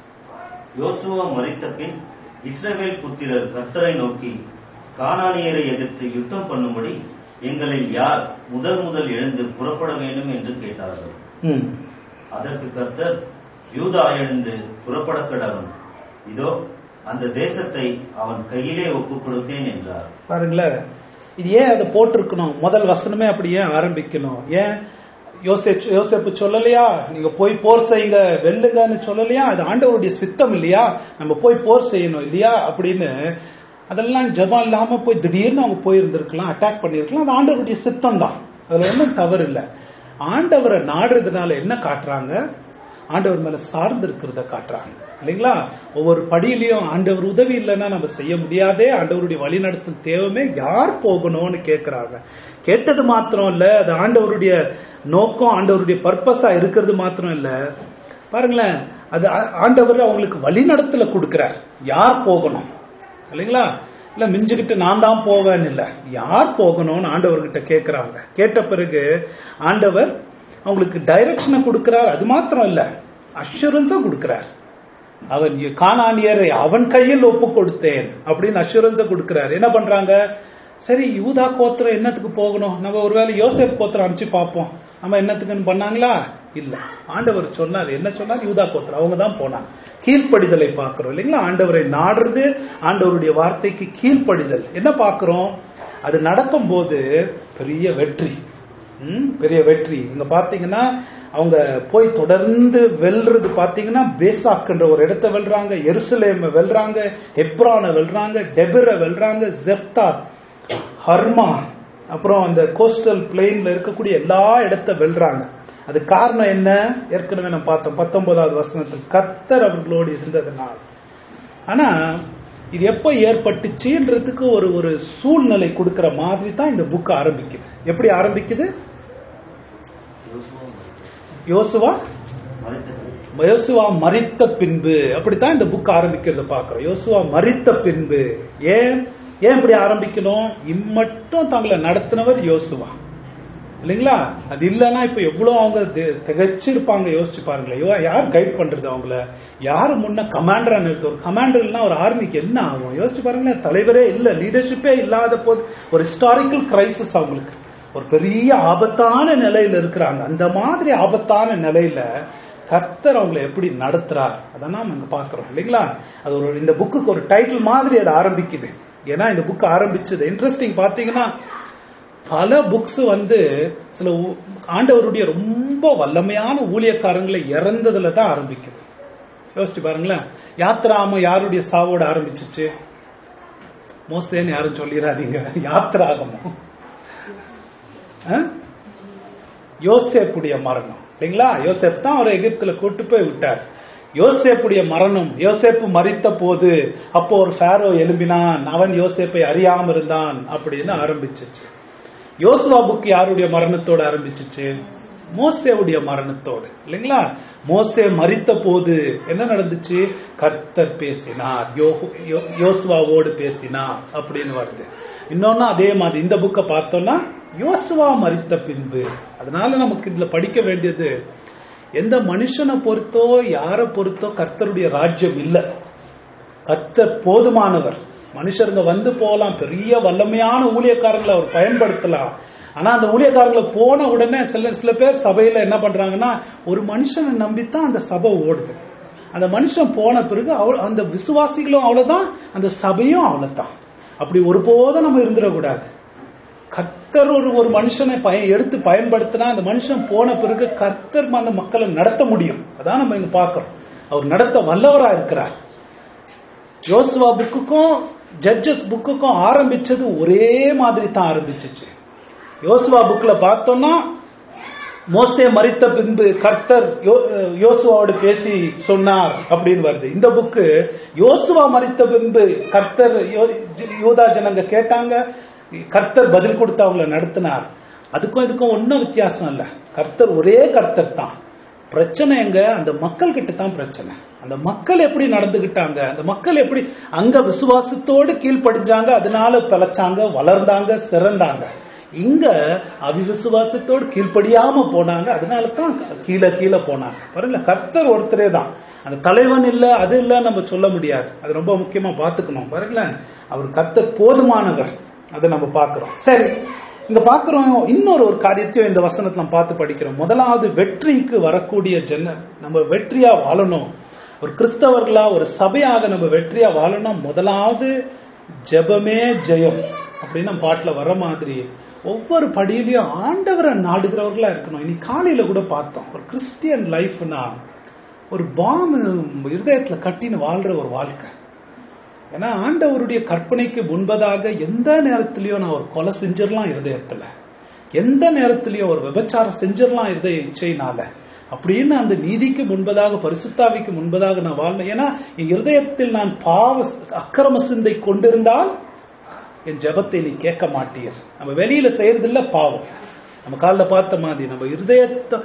யோசுவா மரித்த பின் இஸ்ரவேல் புத்திரர் கர்த்தரை நோக்கி கானானியரை எதிர்த்து யுத்தம் பண்ணும்படி எங்களில் யார் முதல் முதல் எழுந்து புறப்பட வேண்டும் என்று கேட்டார்கள் ம். அதற்கு கர்த்தர் யூதா எழுந்து புறப்பட கடவன் இதோ அந்த தேசத்தை அவன் கையிலே ஒப்புக் கொடுத்தேன் என்றார் பாருங்களேன் இது ஏன் அதை போட்டிருக்கணும் முதல் வசனமே அப்படியே ஆரம்பிக்கணும் ஏன் யோசேப் யோசேப்பு சொல்லலையா நீங்க போய் போர் செய்யுங்க வெல்லுங்கன்னு சொல்லலையா அது ஆண்டவருடைய சித்தம் இல்லையா நம்ம போய் போர் செய்யணும் இல்லையா அப்படின்னு அதெல்லாம் ஜபம் இல்லாம போய் திடீர்னு அவங்க போயிருந்திருக்கலாம் அட்டாக் பண்ணிருக்கலாம் அது ஆண்டவருடைய சித்தம் தான் அதுல ஒன்றும் தவறு இல்லை ஆண்டவரை நாடுறதுனால என்ன காட்டுறாங்க ஆண்டவர் மேல சார்ந்து இருக்கிறத காட்டுறாங்க இல்லைங்களா ஒவ்வொரு படியிலையும் ஆண்டவர் உதவி இல்லைன்னா நம்ம செய்ய முடியாதே ஆண்டவருடைய வழிநடத்தல் தேவமே யார் போகணும்னு கேட்கறாங்க கேட்டது மாத்திரம் இல்ல அது ஆண்டவருடைய நோக்கம் ஆண்டவருடைய பர்பஸா இருக்கிறது மாத்திரம் இல்ல பாருங்களேன் அது ஆ- ஆண்டவர் அவங்களுக்கு வழிநடத்தல கொடுக்கிறார் யார் போகணும் இல்லைங்களா இல்ல மிஞ்சுக்கிட்டு நான் தான் போவேன்னு இல்ல யார் போகணும்னு ஆண்டவர்கிட்ட கேட்கறாங்க கேட்ட பிறகு ஆண்டவர் அவங்களுக்கு டைரக்ஷனை கொடுக்கிறார் அது மாத்திரம் இல்ல அஷூரன்ஸும் கொடுக்கிறார் அவன் கானானியரை அவன் கையில் ஒப்பு கொடுத்தேன் அப்படின்னு அஷூரன்ஸை கொடுக்கிறார் என்ன பண்றாங்க சரி யூதா கோத்திரம் என்னத்துக்கு போகணும் நம்ம ஒருவேளை யோசேப் கோத்திரம் அனுப்பிச்சு பார்ப்போம் நம்ம என்னத்துக்குன்னு பண்ணாங்களா இல்ல ஆண்டவர் சொன்னார் என்ன சொன்னார் யூதா கோத்திரம் அவங்க தான் போனாங்க கீழ்ப்படிதலை பார்க்கிறோம் இல்லைங்களா ஆண்டவரை நாடுறது ஆண்டவருடைய வார்த்தைக்கு கீழ்ப்படிதல் என்ன பார்க்கிறோம் அது நடக்கும்போது பெரிய வெற்றி ம், பெரிய வெற்றி இங்க பாத்தீங்கன்னா அவங்க போய் தொடர்ந்து வெல்றது பாத்தீங்கன்னா பேசாக்குன்ற ஒரு இடத்தை வெல்றாங்க எருசலேம வெல்றாங்க எப்ரான வெல்றாங்க டெபிர வெல்றாங்க ஜெப்தா ஹர்மா அப்புறம் அந்த கோஸ்டல் பிளெயின்ல இருக்கக்கூடிய எல்லா இடத்த வெல்றாங்க அது காரணம் என்ன ஏற்கனவே நம்ம பார்த்தோம் பத்தொன்பதாவது வசனத்தில் கர்த்தர் அவர்களோடு இருந்ததுனால் ஆனா இது எப்ப ஏற்பட்டுச்சுன்றதுக்கு ஒரு ஒரு சூழ்நிலை கொடுக்கிற மாதிரி தான் இந்த புக் ஆரம்பிக்குது எப்படி ஆரம்பிக்குது யோசுவா யோசுவா மரித்த- மரித்த பின் யோசுவா மரித்த பின்பு அப்படித்தான் இந்த புக் ஆரம்பிக்கிறத பாக்குறோம் யோசுவா மரித்த பின்பு ஏன் ஏன் இப்படி ஆரம்பிக்கணும் இம்மட்டும் தங்களை நடத்தினவர் யோசுவா இல்லைங்களா அது இல்லைன்னா இப்ப எவ்வளவு அவங்க தி- திகைச்சிருப்பாங்க யோசிச்சு பாருங்களேன் யோ- யார் கைட் பண்றது அவங்கள யாரு முன்ன கமாண்டரா நிறுத்த ஒரு கமாண்டர் இல்லைன்னா ஒரு ஆர்மிக்கு என்ன ஆகும் யோசிச்சு பாருங்களேன் தலைவரே இல்ல லீடர்ஷிப்பே இல்லாத போது ஒரு ஹிஸ்டாரிக்கல் கிரைசிஸ் அவங்களுக்கு ஒரு பெரிய ஆபத்தான நிலையில இருக்கிறாங்க அந்த மாதிரி ஆபத்தான நிலையில கர்த்தர் அவங்களை எப்படி நடத்துறார் அதை நாம இங்க பாக்குறோம் இல்லைங்களா அது ஒரு இந்த புக்குக்கு ஒரு டைட்டில் மாதிரி அது ஆரம்பிக்குது ஏன்னா இந்த புக் ஆரம்பிச்சது இன்ட்ரெஸ்டிங் பாத்தீங்கன்னா பல புக்ஸ் வந்து சில ஊ- ஆண்டவருடைய ரொம்ப வல்லமையான ஊழியக்காரங்களை இறந்ததுல தான் ஆரம்பிக்குது யோசிச்சு பாருங்களேன் யாத்ராம யாருடைய சாவோட ஆரம்பிச்சுச்சு மோசேன்னு யாரும் சொல்லிடாதீங்க யாத்ராகமம் ஆ? யோசேப்புடைய மரணம் இல்லைங்களா யோசேப் தான் அவரை எகிப்துல கூட்டு போய் விட்டார் யோசேப்புடைய மரணம் யோசேப்பு மரித்த போது அப்போ ஒரு ஃபேரோ எழும்பினான் அவன் யோசேப்பை அறியாம இருந்தான் அப்படின்னு ஆரம்பிச்சிச்சு யோசுவா புக் யாருடைய மரணத்தோட ஆரம்பிச்சிச்சு மோசேவுடைய மரணத்தோடு இல்லைங்களா மோசே மரித்த போது என்ன நடந்துச்சு கர்த்தர் பேசினார் யோ- யோ- யோசுவாவோடு பேசினார் அப்படின்னு வருது இன்னொன்னு அதே மாதிரி இந்த புக்கை பார்த்தோம்னா யோசுவா மரித்த பின்பு அதனால நமக்கு இதுல படிக்க வேண்டியது எந்த மனுஷனை பொறுத்தோ யாரை பொறுத்தோ கர்த்தருடைய ராஜ்யம் இல்ல கர்த்தர் போதுமானவர் மனுஷருங்க வந்து போகலாம் பெரிய வல்லமையான ஊழியக்காரங்களை அவர் பயன்படுத்தலாம் ஆனா அந்த ஊழியக்காரங்களை போன உடனே சில சில பேர் சபையில என்ன பண்றாங்கன்னா ஒரு மனுஷனை நம்பித்தான் அந்த சபை ஓடுது அந்த மனுஷன் போன பிறகு அவ- அந்த விசுவாசிகளும் அவ்வளவுதான் அந்த சபையும் அவ்வளவுதான் அப்படி ஒருபோதும் நம்ம இருந்துடக்கூடாது கர்த்தர் ஒரு ஒரு மனுஷனை பய எடுத்து பயன்படுத்தினா அந்த மனுஷன் போன பிறகு கர்த்தர் அந்த மக்களை நடத்த முடியும் அதான் நம்ம இங்க பார்க்கிறோம் அவர் நடத்த வல்லவரா இருக்கிறார் யோசுவா புக்குக்கும் ஜட்ஜஸ் புக்குக்கும் ஆரம்பிச்சது ஒரே மாதிரி தான் ஆரம்பிச்சிச்சு யோசுவா புக்ல பார்த்தோம்னா மோசே மரித்த பின்பு கர்த்தர் யோ- யோசுவாவோடு பேசி சொன்னார் அப்படின்னு வருது இந்த புக்கு யோசுவா மரித்த பின்பு கர்த்தர் யோ- யூதா ஜனங்க கேட்டாங்க கர்த்தர் பதில் கொடுத்து அவங்கள நடத்தினார் அதுக்கும் இதுக்கும் ஒன்னும் வித்தியாசம் இல்ல கர்த்தர் ஒரே கர்த்தர் தான் பிரச்சனை எங்க அந்த மக்கள் கிட்ட தான் பிரச்சனை அந்த மக்கள் எப்படி நடந்துகிட்டாங்க அந்த மக்கள் எப்படி அங்க விசுவாசத்தோடு கீழ்ப்படிஞ்சாங்க அதனால பிழைச்சாங்க வளர்ந்தாங்க சிறந்தாங்க இங்க அவிவிசுவாசத்தோடு கீழ்ப்படியாம போனாங்க அதனால தான் கீழே கீழே போனாங்க பாருங்க கர்த்தர் ஒருத்தரே தான் அந்த தலைவன் இல்ல அது இல்ல நம்ம சொல்ல முடியாது அது ரொம்ப முக்கியமா பாத்துக்கணும் பாருங்களேன் அவர் கர்த்தர் போதுமானவர் அதை நம்ம பார்க்கிறோம் சரி இங்க பார்க்கிறோம் இன்னொரு ஒரு காரியத்தையும் இந்த வசனத்துல நம்ம பார்த்து படிக்கிறோம் முதலாவது வெற்றிக்கு வரக்கூடிய ஜன நம்ம வெற்றியா வாழணும் ஒரு கிறிஸ்தவர்களா ஒரு சபையாக நம்ம வெற்றியா வாழணும் முதலாவது ஜெபமே ஜெயம் அப்படின்னு நம்ம பாட்டுல வர மாதிரி ஒவ்வொரு படியிலையும் ஆண்டவரை நாடுகிறவர்களா இருக்கணும் இன்னைக்கு காலையில கூட பார்த்தோம் ஒரு கிறிஸ்டியன் லைஃப்னா ஒரு பாம் இருதயத்துல கட்டின்னு வாழ்ற ஒரு வாழ்க்கை ஏன்னா ஆண்டவருடைய கற்பனைக்கு முன்பதாக எந்த நேரத்திலயும் நான் ஒரு கொலை செஞ்சிடலாம் இருதயத்துல எந்த நேரத்திலயும் ஒரு விபச்சாரம் செஞ்சிடலாம் இருதய இச்சையினால அப்படின்னு அந்த நீதிக்கு முன்பதாக பரிசுத்தாவிக்கு முன்பதாக நான் வாழ்ந்தேன் ஏன்னா என் இருதயத்தில் நான் பாவ அக்கிரம சிந்தை கொண்டிருந்தால் என் ஜெபத்தை நீ கேட்க மாட்டீர் நம்ம வெளியில செய்யறதில்ல பாவம் நம்ம காலைல பார்த்த மாதிரி நம்ம இருதயத்தை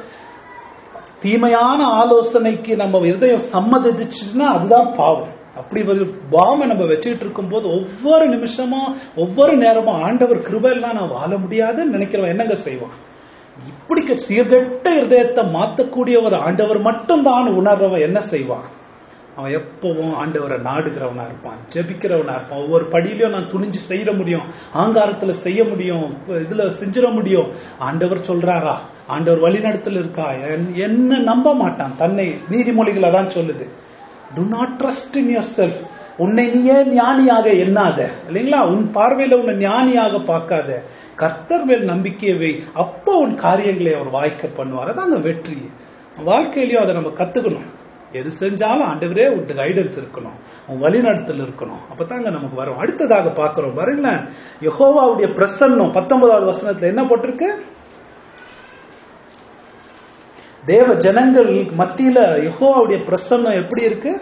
தீமையான ஆலோசனைக்கு நம்ம இருதயம் சம்மதிச்சுன்னா அதுதான் பாவம் அப்படி ஒரு பாவம் நம்ம வச்சுக்கிட்டு இருக்கும்போது ஒவ்வொரு நிமிஷமும் ஒவ்வொரு நேரமும் ஆண்டவர் கிருபையெல்லாம் நான் வாழ முடியாதுன்னு நினைக்கிறவன் என்னங்க செய்வான் இப்படி கெ- சீர்கெட்ட இருதயத்தை மாத்தக்கூடிய ஒரு ஆண்டவர் மட்டும்தான் உணர்றவன் என்ன செய்வான் அவன் எப்பவும் ஆண்டவரை நாடுகிறவனா இருப்பான் ஜெபிக்கிறவனா இருப்பான் ஒவ்வொரு படியிலையும் நான் துணிஞ்சு செய்ய முடியும் ஆங்காரத்துல செய்ய முடியும் இதுல செஞ்சிட முடியும் ஆண்டவர் சொல்றாரா ஆண்டவர் வழிநடத்தல் இருக்கா என்- என்ன நம்ப மாட்டான் தன்னை நீதிமொழிகளை தான் சொல்லுது do not trust in yourself உன்னை நீயே ஞானியாக எண்ணாத இல்லைங்களா உன் பார்வையில உன்னை ஞானியாக பார்க்காத கர்த்தர் மேல் நம்பிக்கையை வை அப்போ உன் காரியங்களை அவர் வாய்க்க பண்ணுவார் அதாங்க வெற்றி வாழ்க்கையிலயும் அதை நம்ம கத்துக்கணும் எது செஞ்சாலும் ஆண்டவரே உன் கைடன்ஸ் இருக்கணும் உன் வழிநடத்தல் இருக்கணும் அப்பதாங்க நமக்கு வரும் அடுத்ததாக பார்க்கிறோம் பாருங்களேன் யெகோவாவுடைய பிரசன்னம் பத்தொன்பதாவது வசனத்துல என்ன போட்டிருக்கு தேவ ஜனங்கள் மத்தியில யெகோவாவுடைய பிரசன்னம் எப்படி இருக்கு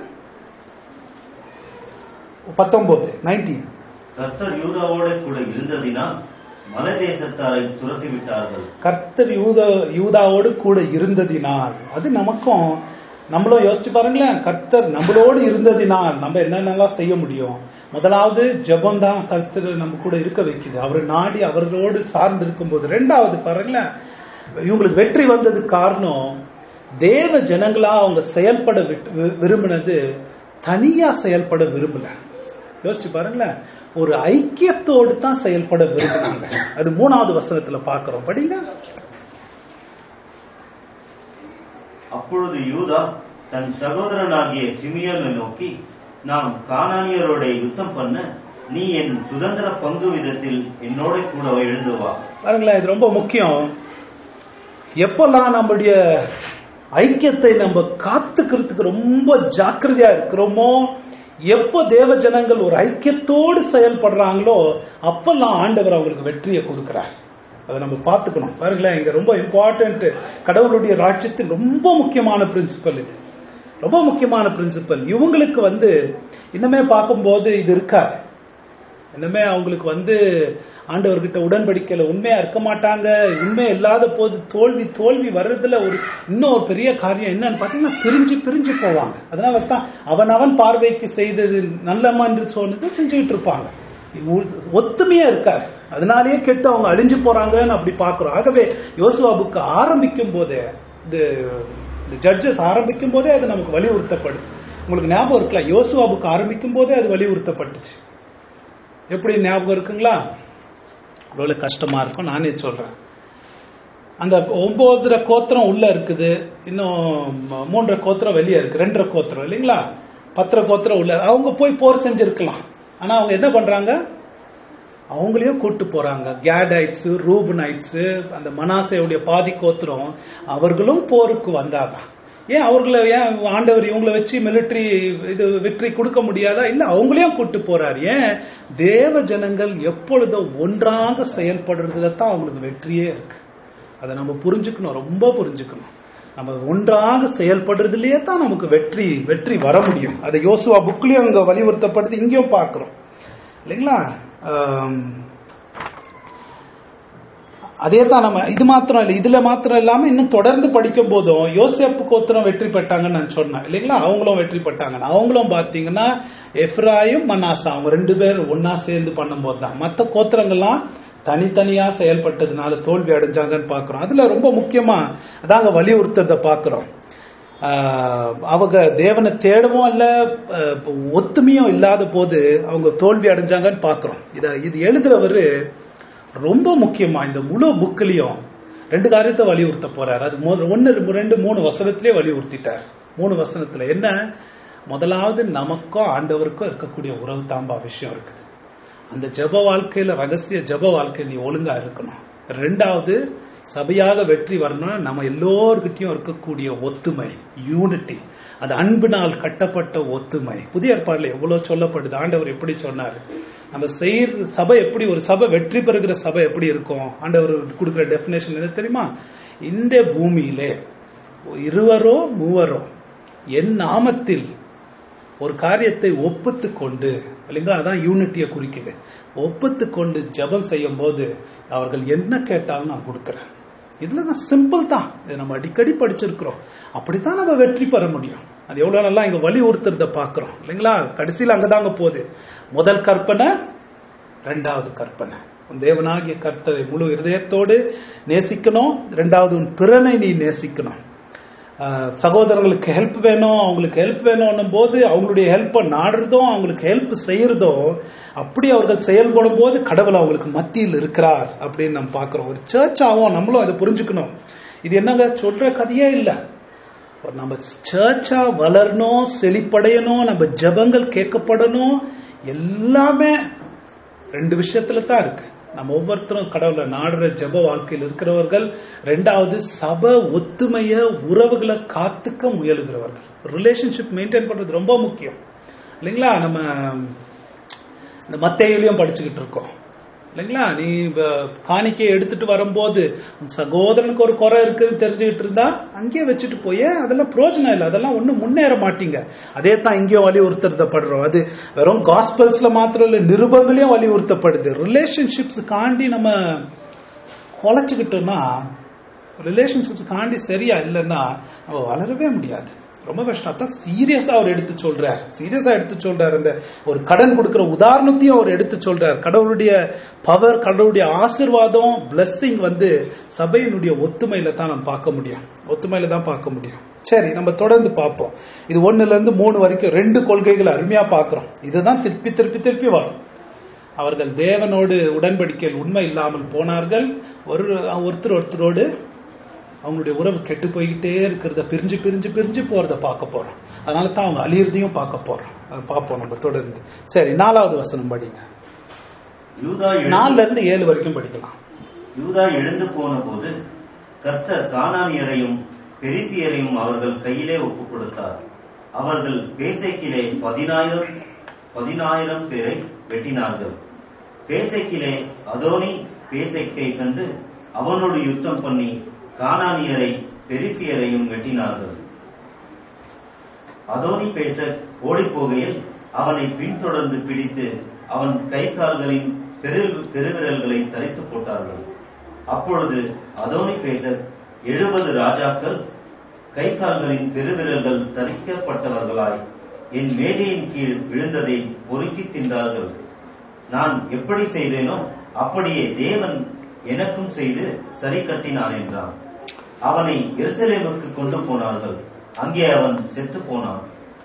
பத்தொன்பது நைன்டீன் கர்த்தர் யூதாவோட கூட இருந்ததினால் மலை தேசத்தாரை துரத்தி விட்டார்கள் கர்த்தர் யூத யூதாவோடு கூட இருந்ததினால் அது நமக்கும் நம்மளும் யோசிச்சு பாருங்களேன் கர்த்தர் நம்மளோடு இருந்ததினால் நம்ம என்னென்னலாம் செய்ய முடியும் முதலாவது ஜெபம் தான் கர்த்தர் நம்ம கூட இருக்க வைக்குது அவர் நாடி அவர்களோடு சார்ந்து இருக்கும்போது ரெண்டாவது பாருங்களேன் இவங்களுக்கு வெற்றி வந்ததுக்கு காரணம் தேவ ஜனங்களா அவங்க செயல்பட விட்டு- வி- விரும்பினது தனியா செயல்பட விரும்பல யோசிச்சு பாருங்களேன் ஒரு ஐக்கியத்தோடு தான் செயல்பட விரும்பினாங்க அது மூணாவது வசனத்துல பாக்குறோம் படிங்க அப்பொழுது யூதா தன் சகோதரனாகிய சிமியோனை நோக்கி நாம் கானானியரோட யுத்தம் பண்ண நீ என் சுதந்திர பங்கு விதத்தில் என்னோட கூட எழுந்து வா பாருங்களேன் இது ரொம்ப முக்கியம் எப்பெல்லாம் நம்முடைய ஐக்கியத்தை நம்ம காத்துக்கிறதுக்கு ரொம்ப ஜாக்கிரதையா இருக்கிறோமோ எப்போ தேவ ஜனங்கள் ஒரு ஐக்கியத்தோடு செயல்படுறாங்களோ அப்பெல்லாம் ஆண்டவர் அவங்களுக்கு வெற்றியை கொடுக்கிறார் அதை நம்ம பார்த்துக்கணும் பாருங்களேன் இங்க ரொம்ப இம்பார்ட்டன்ட் கடவுளுடைய ராஜ்யத்தில் ரொம்ப முக்கியமான பிரின்சிபல் இது ரொம்ப முக்கியமான பிரின்சிபல் இவங்களுக்கு வந்து இன்னுமே பார்க்கும்போது இது இருக்காது இன்னுமே அவங்களுக்கு வந்து ஆண்டவர்கிட்ட உடன்படிக்கையில உண்மையா இருக்க மாட்டாங்க உண்மை இல்லாத போது தோல்வி தோல்வி வர்றதுல ஒரு இன்னும் ஒரு பெரிய காரியம் என்னன்னு பாத்தீங்கன்னா பிரிஞ்சு பிரிஞ்சு போவாங்க அதனால தான் அவன் அவன் பார்வைக்கு செய்தது நல்லமா என்று சொன்னது செஞ்சுக்கிட்டு இருப்பாங்க ஒ- ஒத்துமையா இருக்காது அதனாலேயே கெட்டு அவங்க அழிஞ்சு போறாங்கன்னு அப்படி பாக்குறோம் ஆகவே யோசுவா புக்கு ஆரம்பிக்கும் போதே இது இந்த ஜட்ஜஸ் ஆரம்பிக்கும் போதே அது நமக்கு வலியுறுத்தப்படுது உங்களுக்கு ஞாபகம் இருக்கலாம் யோசுவா புக்கு ஆரம்பிக்கும் போதே அது வலியுறுத்தப்பட்டுச்சு எப்படி ஞாபகம் இருக்குங்களா எவ்வளவு கஷ்டமா இருக்கும் நானே சொல்றேன் அந்த ஒன்பதரை கோத்திரம் உள்ள இருக்குது இன்னும் ம- மூன்றரை கோத்திரம் வெளியே இருக்கு ரெண்டரை கோத்திரம் இல்லைங்களா பத்தரை கோத்திரம் உள்ள அவங்க போய் போர் செஞ்சிருக்கலாம் ஆனா அவங்க என்ன பண்றாங்க அவங்களையும் கூட்டு போறாங்க கேடைட்ஸ் ரூபனைட்ஸ் அந்த மனாசையுடைய பாதி கோத்திரம் அவர்களும் போருக்கு வந்தாங்க ஏன் அவர்களை ஏன் ஆண்டவர் இவங்களை வச்சு மிலிட்டரி இது வெற்றி கொடுக்க முடியாதா இல்ல அவங்களையும் கூட்டு போறார் ஏன் தேவ ஜனங்கள் எப்பொழுதும் ஒன்றாக செயல்படுறதுல தான் அவங்களுக்கு வெற்றியே இருக்கு அதை நம்ம புரிஞ்சுக்கணும் ரொம்ப புரிஞ்சுக்கணும் நம்ம ஒன்றாக செயல்படுறதுலயே தான் நமக்கு வெற்றி வெற்றி வர முடியும் அதை யோசுவா புக்லயும் அங்க வலியுறுத்தப்படுது இங்கேயும் பார்க்கிறோம் இல்லைங்களா ஆம், அதே தான் நம்ம இது மாத்திரம் இல்லை இதுல மாத்திரம் இல்லாம இன்னும் தொடர்ந்து படிக்கும் போதும் யோசேப்பு கோத்திரம் வெற்றி பெற்றாங்கன்னு நான் சொன்னேன் இல்லைங்களா அவங்களும் வெற்றி பெற்றாங்க அவங்களும் பாத்தீங்கன்னா எஃப்ராயும் மனாசா அவங்க ரெண்டு பேரும் ஒன்னா சேர்ந்து பண்ணும்போது தான் மற்ற கோத்திரங்கள்லாம் தனித்தனியா செயல்பட்டதுனால தோல்வி அடைஞ்சாங்கன்னு பாக்குறோம் அதுல ரொம்ப முக்கியமா அதாங்க வலியுறுத்ததை பாக்குறோம் ஆஹ் அவங்க தேவனை தேடவும் இல்ல ஆஹ் ஒத்துமையும் இல்லாத போது அவங்க தோல்வி அடைஞ்சாங்கன்னு பாக்குறோம் இத இது எழுதுறவரு ரொம்ப முக்கியமா இந்த முழு புக்லயும் ரெண்டு காரியத்தை வலியுறுத்த போறாரு அது மொ- ஒன்னு ரெண்டு மூணு வசனத்திலே வலியுறுத்திட்டார் மூணு வசனத்துல என்ன முதலாவது நமக்கும் ஆண்டவருக்கும் இருக்கக்கூடிய உறவு தாம்பா விஷயம் இருக்குது அந்த ஜெப வாழ்க்கையில ரகசிய ஜெப வாழ்க்கையில நீ ஒழுங்கா இருக்கணும் ரெண்டாவது சபையாக வெற்றி வரணும்னா நம்ம எல்லோர்கிட்டயும் இருக்கக்கூடிய ஒத்துமை யூனிட்டி அது அன்பினால் கட்டப்பட்ட ஒத்துமை புதிய ஏற்பாடுல எவ்வளவு சொல்லப்படுது ஆண்டவர் எப்படி சொன்னாரு நம்ம செய்யற சபை எப்படி ஒரு சபை வெற்றி பெறுகிற சபை எப்படி இருக்கும் ஆண்டவர் கொடுக்கிற டெபினேஷன் என்ன தெரியுமா இந்த பூமியிலே இருவரோ மூவரோ என் நாமத்தில் ஒரு காரியத்தை ஒப்புத்து கொண்டு இல்லைங்களா அதான் யூனிட்டியை குறிக்குது ஒப்புத்து கொண்டு ஜெபம் செய்யும் போது அவர்கள் என்ன கேட்டாலும் நான் கொடுக்கிறேன் இதுல தான் சிம்பிள் தான் இதை நம்ம அடிக்கடி படிச்சிருக்கிறோம் அப்படித்தான் நம்ம வெற்றி பெற முடியும் அது எவ்வளவு நல்லா இங்க வலியுறுத்துறத பாக்குறோம் இல்லைங்களா கடைசியில் அங்கதாங்க போகுது முதல் கற்பனை ரெண்டாவது கற்பனை உன் தேவனாகிய கர்த்தரை முழு இருதயத்தோடு நேசிக்கணும் ரெண்டாவது உன் பிறனை நீ நேசிக்கணும் ஆஹ் சகோதரங்களுக்கு ஹெல்ப் வேணும் அவங்களுக்கு ஹெல்ப் வேணும் போது அவங்களுடைய ஹெல்ப்பை நாடுறதும் அவங்களுக்கு ஹெல்ப் செய்யறதும் அப்படி அவர்கள் செயல்படும் போது கடவுள் அவங்களுக்கு மத்தியில் இருக்கிறார் அப்படின்னு நம்ம பார்க்கிறோம் ஒரு சர்ச் ஆகும் நம்மளும் அதை புரிஞ்சுக்கணும் இது என்னங்க சொல்ற கதையே இல்லை ஒரு நம்ம சர்ச்சா வளரணும் செழிப்படையணும் நம்ம ஜெபங்கள் கேட்கப்படணும் எல்லாமே ரெண்டு விஷயத்துல தான் இருக்கு நம்ம ஒவ்வொருத்தரும் கடவுளை நாடுற ஜெப வாழ்க்கையில் இருக்கிறவர்கள் ரெண்டாவது சபை ஒத்துமைய உறவுகளை காத்துக்க முயலுகிறவர்கள் ரிலேஷன்ஷிப் மெயின்டைன் பண்றது ரொம்ப முக்கியம் இல்லைங்களா நம்ம இந்த மத்தையிலையும் படிச்சுக்கிட்டு இருக்கோம் இல்லைங்களா நீ வ- காணிக்கையை எடுத்துட்டு வரும்போது உன் சகோதரனுக்கு ஒரு குறை இருக்குன்னு தெரிஞ்சுக்கிட்டு இருந்தா அங்கேயே வச்சுட்டு போய் அதெல்லாம் பிரயோஜனம் இல்லை அதெல்லாம் ஒண்ணும் முன்னேற மாட்டீங்க அதே தான் இங்கேயும் வலியுறுத்தப்படுறோம் அது வெறும் காஸ்பல்ஸ்ல மாத்திரம் இல்ல நிருபங்களையும் வலியுறுத்தப்படுது ரிலேஷன்ஷிப்ஸ் காண்டி நம்ம குலைச்சுக்கிட்டோம்னா ரிலேஷன்ஷிப்ஸ் காண்டி சரியா இல்லைன்னா நம்ம வளரவே முடியாது ரொம்ப கஷ்டம் அதான் சீரியஸா அவர் எடுத்து சொல்றார் சீரியஸா எடுத்து சொல்றார் அந்த ஒரு கடன் கொடுக்கிற உதாரணத்தையும் அவர் எடுத்து சொல்றார் கடவுளுடைய பவர் கடவுளுடைய ஆசிர்வாதம் blessing வந்து சபையினுடைய ஒத்துமையில தான் நம்ம பார்க்க முடியும் ஒத்துமையில தான் பார்க்க முடியும் சரி நம்ம தொடர்ந்து பார்ப்போம் இது ஒண்ணுல இருந்து மூணு வரைக்கும் ரெண்டு கொள்கைகளை அருமையா பார்க்கிறோம் இதுதான் திருப்பி திருப்பி திருப்பி வரும் அவர்கள் தேவனோடு உடன்படிக்கையில் உண்மை இல்லாமல் போனார்கள் ஒரு ஒருத்தர் ஒருத்தரோடு அவங்களுடைய உறவு கெட்டு போய்கிட்டே இருக்கிறத பிரிஞ்சு பிரிஞ்சு பிரிஞ்சு போறத பார்க்க போறோம் அதனால தான் அவங்க அழியறதையும் பார்க்க போறோம் அதை பார்ப்போம் நம்ம தொடர்ந்து சரி நாலாவது வசனம் படிங்க யூதா எழுந்து- நாலுல இருந்து ஏழு வரைக்கும் படிக்கலாம் யூதா எழுந்து போன போது கர்த்தர் கானானியரையும் பெரிசியரையும் அவர்கள் கையிலே ஒப்புக் கொடுத்தார் அவர்கள் பேசைக்கிலே பதினாயிரம் பதினாயிரம் பேரை வெட்டினார்கள் பேசைக்கிலே அதோனி பேசைக்கை கண்டு அவனோடு யுத்தம் பண்ணி கானானியரை பெரிசியரையும் வெட்டினார்கள் அதோனி பேச ஓடிப் போகையில் அவனை பின்தொடர்ந்து பிடித்து அவன் கை கால்களின் பெரு பெருவிரல்களை தரித்து போட்டார்கள் அப்பொழுது அதோனி பேச எழுபது ராஜாக்கள் கை கால்களின் பெருவிரல்கள் தரிக்கப்பட்டவர்களாய் என் மேடையின் கீழ் விழுந்ததை பொறுக்கி தின்றார்கள் நான் எப்படி செய்தேனோ அப்படியே தேவன் எனக்கும் செய்து சரி கட்டினான் என்றான் அவனை எருசலேமுக்கு கொண்டு போனார்கள் அங்கே அவன் செத்து போனான்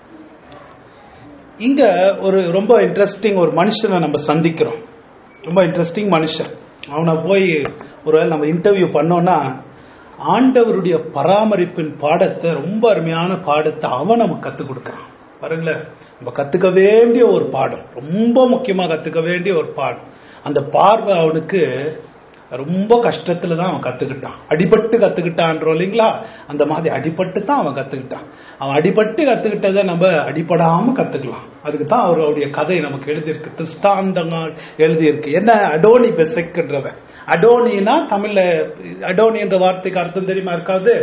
இங்க ஒரு ரொம்ப இன்ட்ரெஸ்டிங் ஒரு மனுஷனை நம்ம சந்திக்கிறோம் ரொம்ப இன்ட்ரெஸ்டிங் மனுஷன் அவனை போய் ஒருவேளை நம்ம இன்டர்வியூ பண்ணோம்னா ஆண்டவருடைய பராமரிப்பின் பாடத்தை ரொம்ப அருமையான பாடத்தை அவன் நமக்கு கத்துக் கொடுக்கறான் பாருங்களேன் நம்ம கத்துக்க வேண்டிய ஒரு பாடம் ரொம்ப முக்கியமா கத்துக்க வேண்டிய ஒரு பாடம் அந்த பார்வை அவனுக்கு ரொம்ப கஷ்டத்துல தான் அவன் கத்துக்கிட்டான் அடிபட்டு கத்துக்கிட்டான்றோம் இல்லைங்களா அந்த மாதிரி அடிபட்டு தான் அவன் கத்துக்கிட்டான் அவன் அடிபட்டு கத்துக்கிட்டதை நம்ம அடிபடாம கத்துக்கலாம் அதுக்கு தான் அவருடைய கதை நமக்கு எழுதியிருக்கு திஷ்டாந்தங்கள் எழுதியிருக்கு என்ன அடோனி பெசெக்ன்றவன் அடோனினா தமிழ்ல அடோனி என்ற வார்த்தைக்கு அர்த்தம் தெரியுமா இருக்காது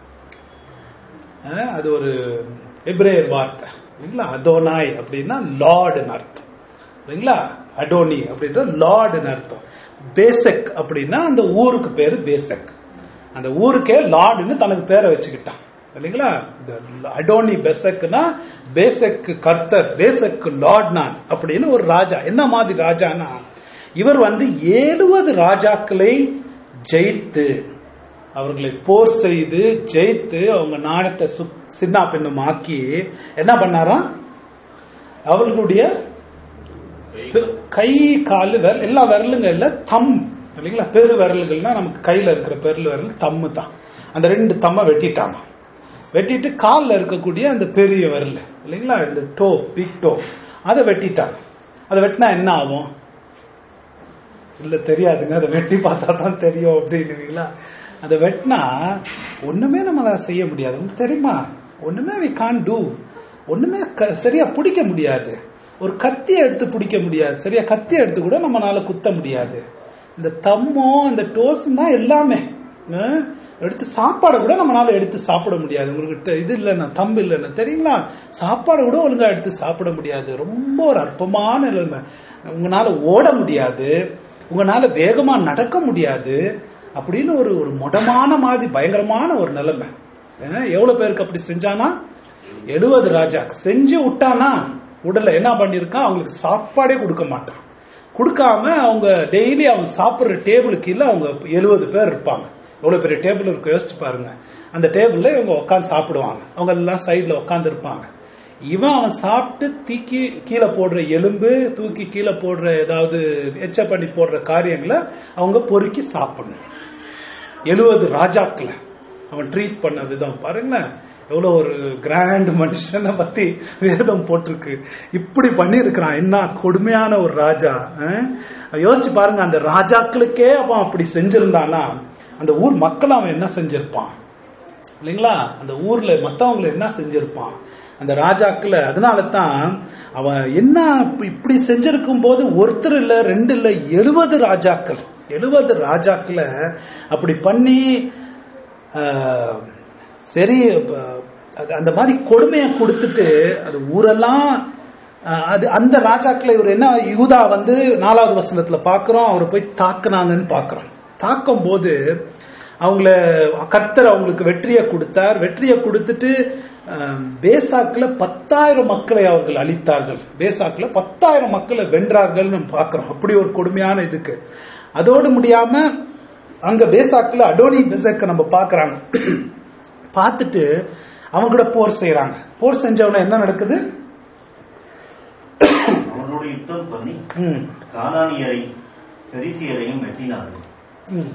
அஹ் அது ஒரு எப்ரேயர் வார்த்தை இல்லைங்களா அதோனாய் அப்படின்னா லார்டுன்னு அர்த்தம் இல்லைங்களா அடோனி அப்படின்ற லார்டுன்னு அர்த்தம் பேசக் அப்படின்னா அந்த ஊருக்கு பேரு பேசக் அந்த ஊருக்கே லார்டுன்னு தனக்கு பேரை வச்சுக்கிட்டான் இல்லைங்களா இந்த அடோனி பெசக்னா பேசக் கர்த்தர் பேசக் லார்ட் நான் அப்படின்னு ஒரு ராஜா என்ன மாதிரி ராஜானா இவர் வந்து எழுபது ராஜாக்களை ஜெயித்து அவர்களை போர் செய்து ஜெயித்து அவங்க நாட்டை சு- சின்ன பின்னமாக்கி என்ன பண்ணாராம் அவர்களுடைய பெ- கை காலு விரல் எல்லா விரலுங்க இல்ல தம் இல்லைங்களா பெரு விரல்கள்னா நமக்கு கையில இருக்கிற பெரு விரல் தம்மு தான் அந்த ரெண்டு தம்ம வெட்டிட்டாங்க வெட்டிட்டு கால்ல இருக்கக்கூடிய அந்த பெரிய விரல் இல்லைங்களா இந்த டோ பிக் டோ அதை வெட்டிட்டாங்க அதை வெட்டினா என்ன ஆகும் இல்ல தெரியாதுங்க அதை வெட்டி பார்த்தா தான் தெரியும் அப்படின்னுவீங்களா அதை வெட்டினா ஒண்ணுமே நம்மளால செய்ய முடியாது உங்களுக்கு தெரியுமா ஒண்ணுமே வி கான் டூ ஒண்ணுமே க- சரியா பிடிக்க முடியாது ஒரு கத்தியை எடுத்து பிடிக்க முடியாது சரியா கத்தியை எடுத்து கூட நம்மளால குத்த முடியாது இந்த தம்மோ இந்த டோஸும் தான் எல்லாமே அஹ், எடுத்து சாப்பாடை கூட நம்மளால எடுத்து சாப்பிட முடியாது உங்களுக்கு ட- இது இல்லைன்னா தம்பு இல்லைன்னா தெரியுங்களா சாப்பாடை கூட ஒழுங்கா எடுத்து சாப்பிட முடியாது ரொம்ப ஒரு அற்பமான நிலைமை உங்களால ஓட முடியாது உங்களால வேகமா நடக்க முடியாது அப்படின்னு ஒரு ஒரு மொடமான மாதிரி பயங்கரமான ஒரு நிலைமை அஹ், எவ்வளவு பேருக்கு அப்படி செஞ்சானா எழுபது ராஜா செஞ்சு விட்டானா உடல என்ன பண்ணிருக்கான் அவங்களுக்கு சாப்பாடே கொடுக்க மாட்டான் கொடுக்காம அவங்க டெய்லி அவங்க சாப்பிடுற டேபிளுக்கு கீழே அவங்க எழுபது பேர் இருப்பாங்க எவ்வளவு பெரிய டேபிள் இருக்கு யோசிச்சு பாருங்க அந்த டேபிள்ல இவங்க உட்காந்து சாப்பிடுவாங்க அவங்க எல்லாம் சைடுல உட்காந்து இருப்பாங்க இவன் அவன் சாப்பிட்டு தூக்கி கீழே போடுற எலும்பு தூக்கி கீழே போடுற ஏதாவது எச்ச பண்ணி போடுற காரியங்களை அவங்க பொறுக்கி சாப்பிடணும் எழுபது ராஜாக்களை அவன் ட்ரீட் பண்ண விதம் பாருங்களேன் எவ்வளவு ஒரு கிராண்ட் மனுஷனை பத்தி வேதம் போட்டிருக்கு இப்படி பண்ணியிருக்கிறான் என்ன கொடுமையான ஒரு ராஜா அஹ்? யோசிச்சு பாருங்க அந்த ராஜாக்களுக்கே அவன் அப்படி செஞ்சிருந்தானா அந்த ஊர் மக்கள் அவன் என்ன செஞ்சிருப்பான் இல்லைங்களா அந்த ஊர்ல மத்தவங்களை என்ன செஞ்சிருப்பான் அந்த ராஜாக்களை அதனால தான் அவன் என்ன இப்ப- இப்படி செஞ்சிருக்கும் போது ஒருத்தர் இல்ல ரெண்டு இல்ல எழுபது ராஜாக்கள் எழுபது ராஜாக்களை அப்படி பண்ணி ஆஹ், சரி ப- அது- அந்த மாதிரி கொடுமையை கொடுத்துட்டு அது ஊரெல்லாம் ஆஹ், அது அந்த ராஜாக்களை இவர் என்ன யூதா வந்து நாலாவது வசனத்துல பாக்குறோம் அவரை போய் தாக்குனாங்கன்னு பாக்குறோம் தாக்கும் போது அவங்கள கர்த்தர் அவங்களுக்கு வெற்றியை கொடுத்தார் வெற்றியை கொடுத்துட்டு ஆஹ், பேசாக்குல பத்தாயிரம் மக்களை அவர்கள் அழித்தார்கள் பேசாக்குல பத்தாயிரம் மக்களை வென்றார்கள் நம்ம பார்க்கிறோம் அப்படி ஒரு கொடுமையான இதுக்கு அதோடு முடியாம அங்க பேசாக்குல அடோனி பெசக்க நம்ம பார்க்கறாங்க பார்த்துட்டு அவங்க கூட போர் செய்யறாங்க போர் செஞ்சவன என்ன நடக்குது அவனோடு யுத்தம் பண்ணி ம், கானானியரை பெரிசியரையும் வெட்டினார்கள் ம்.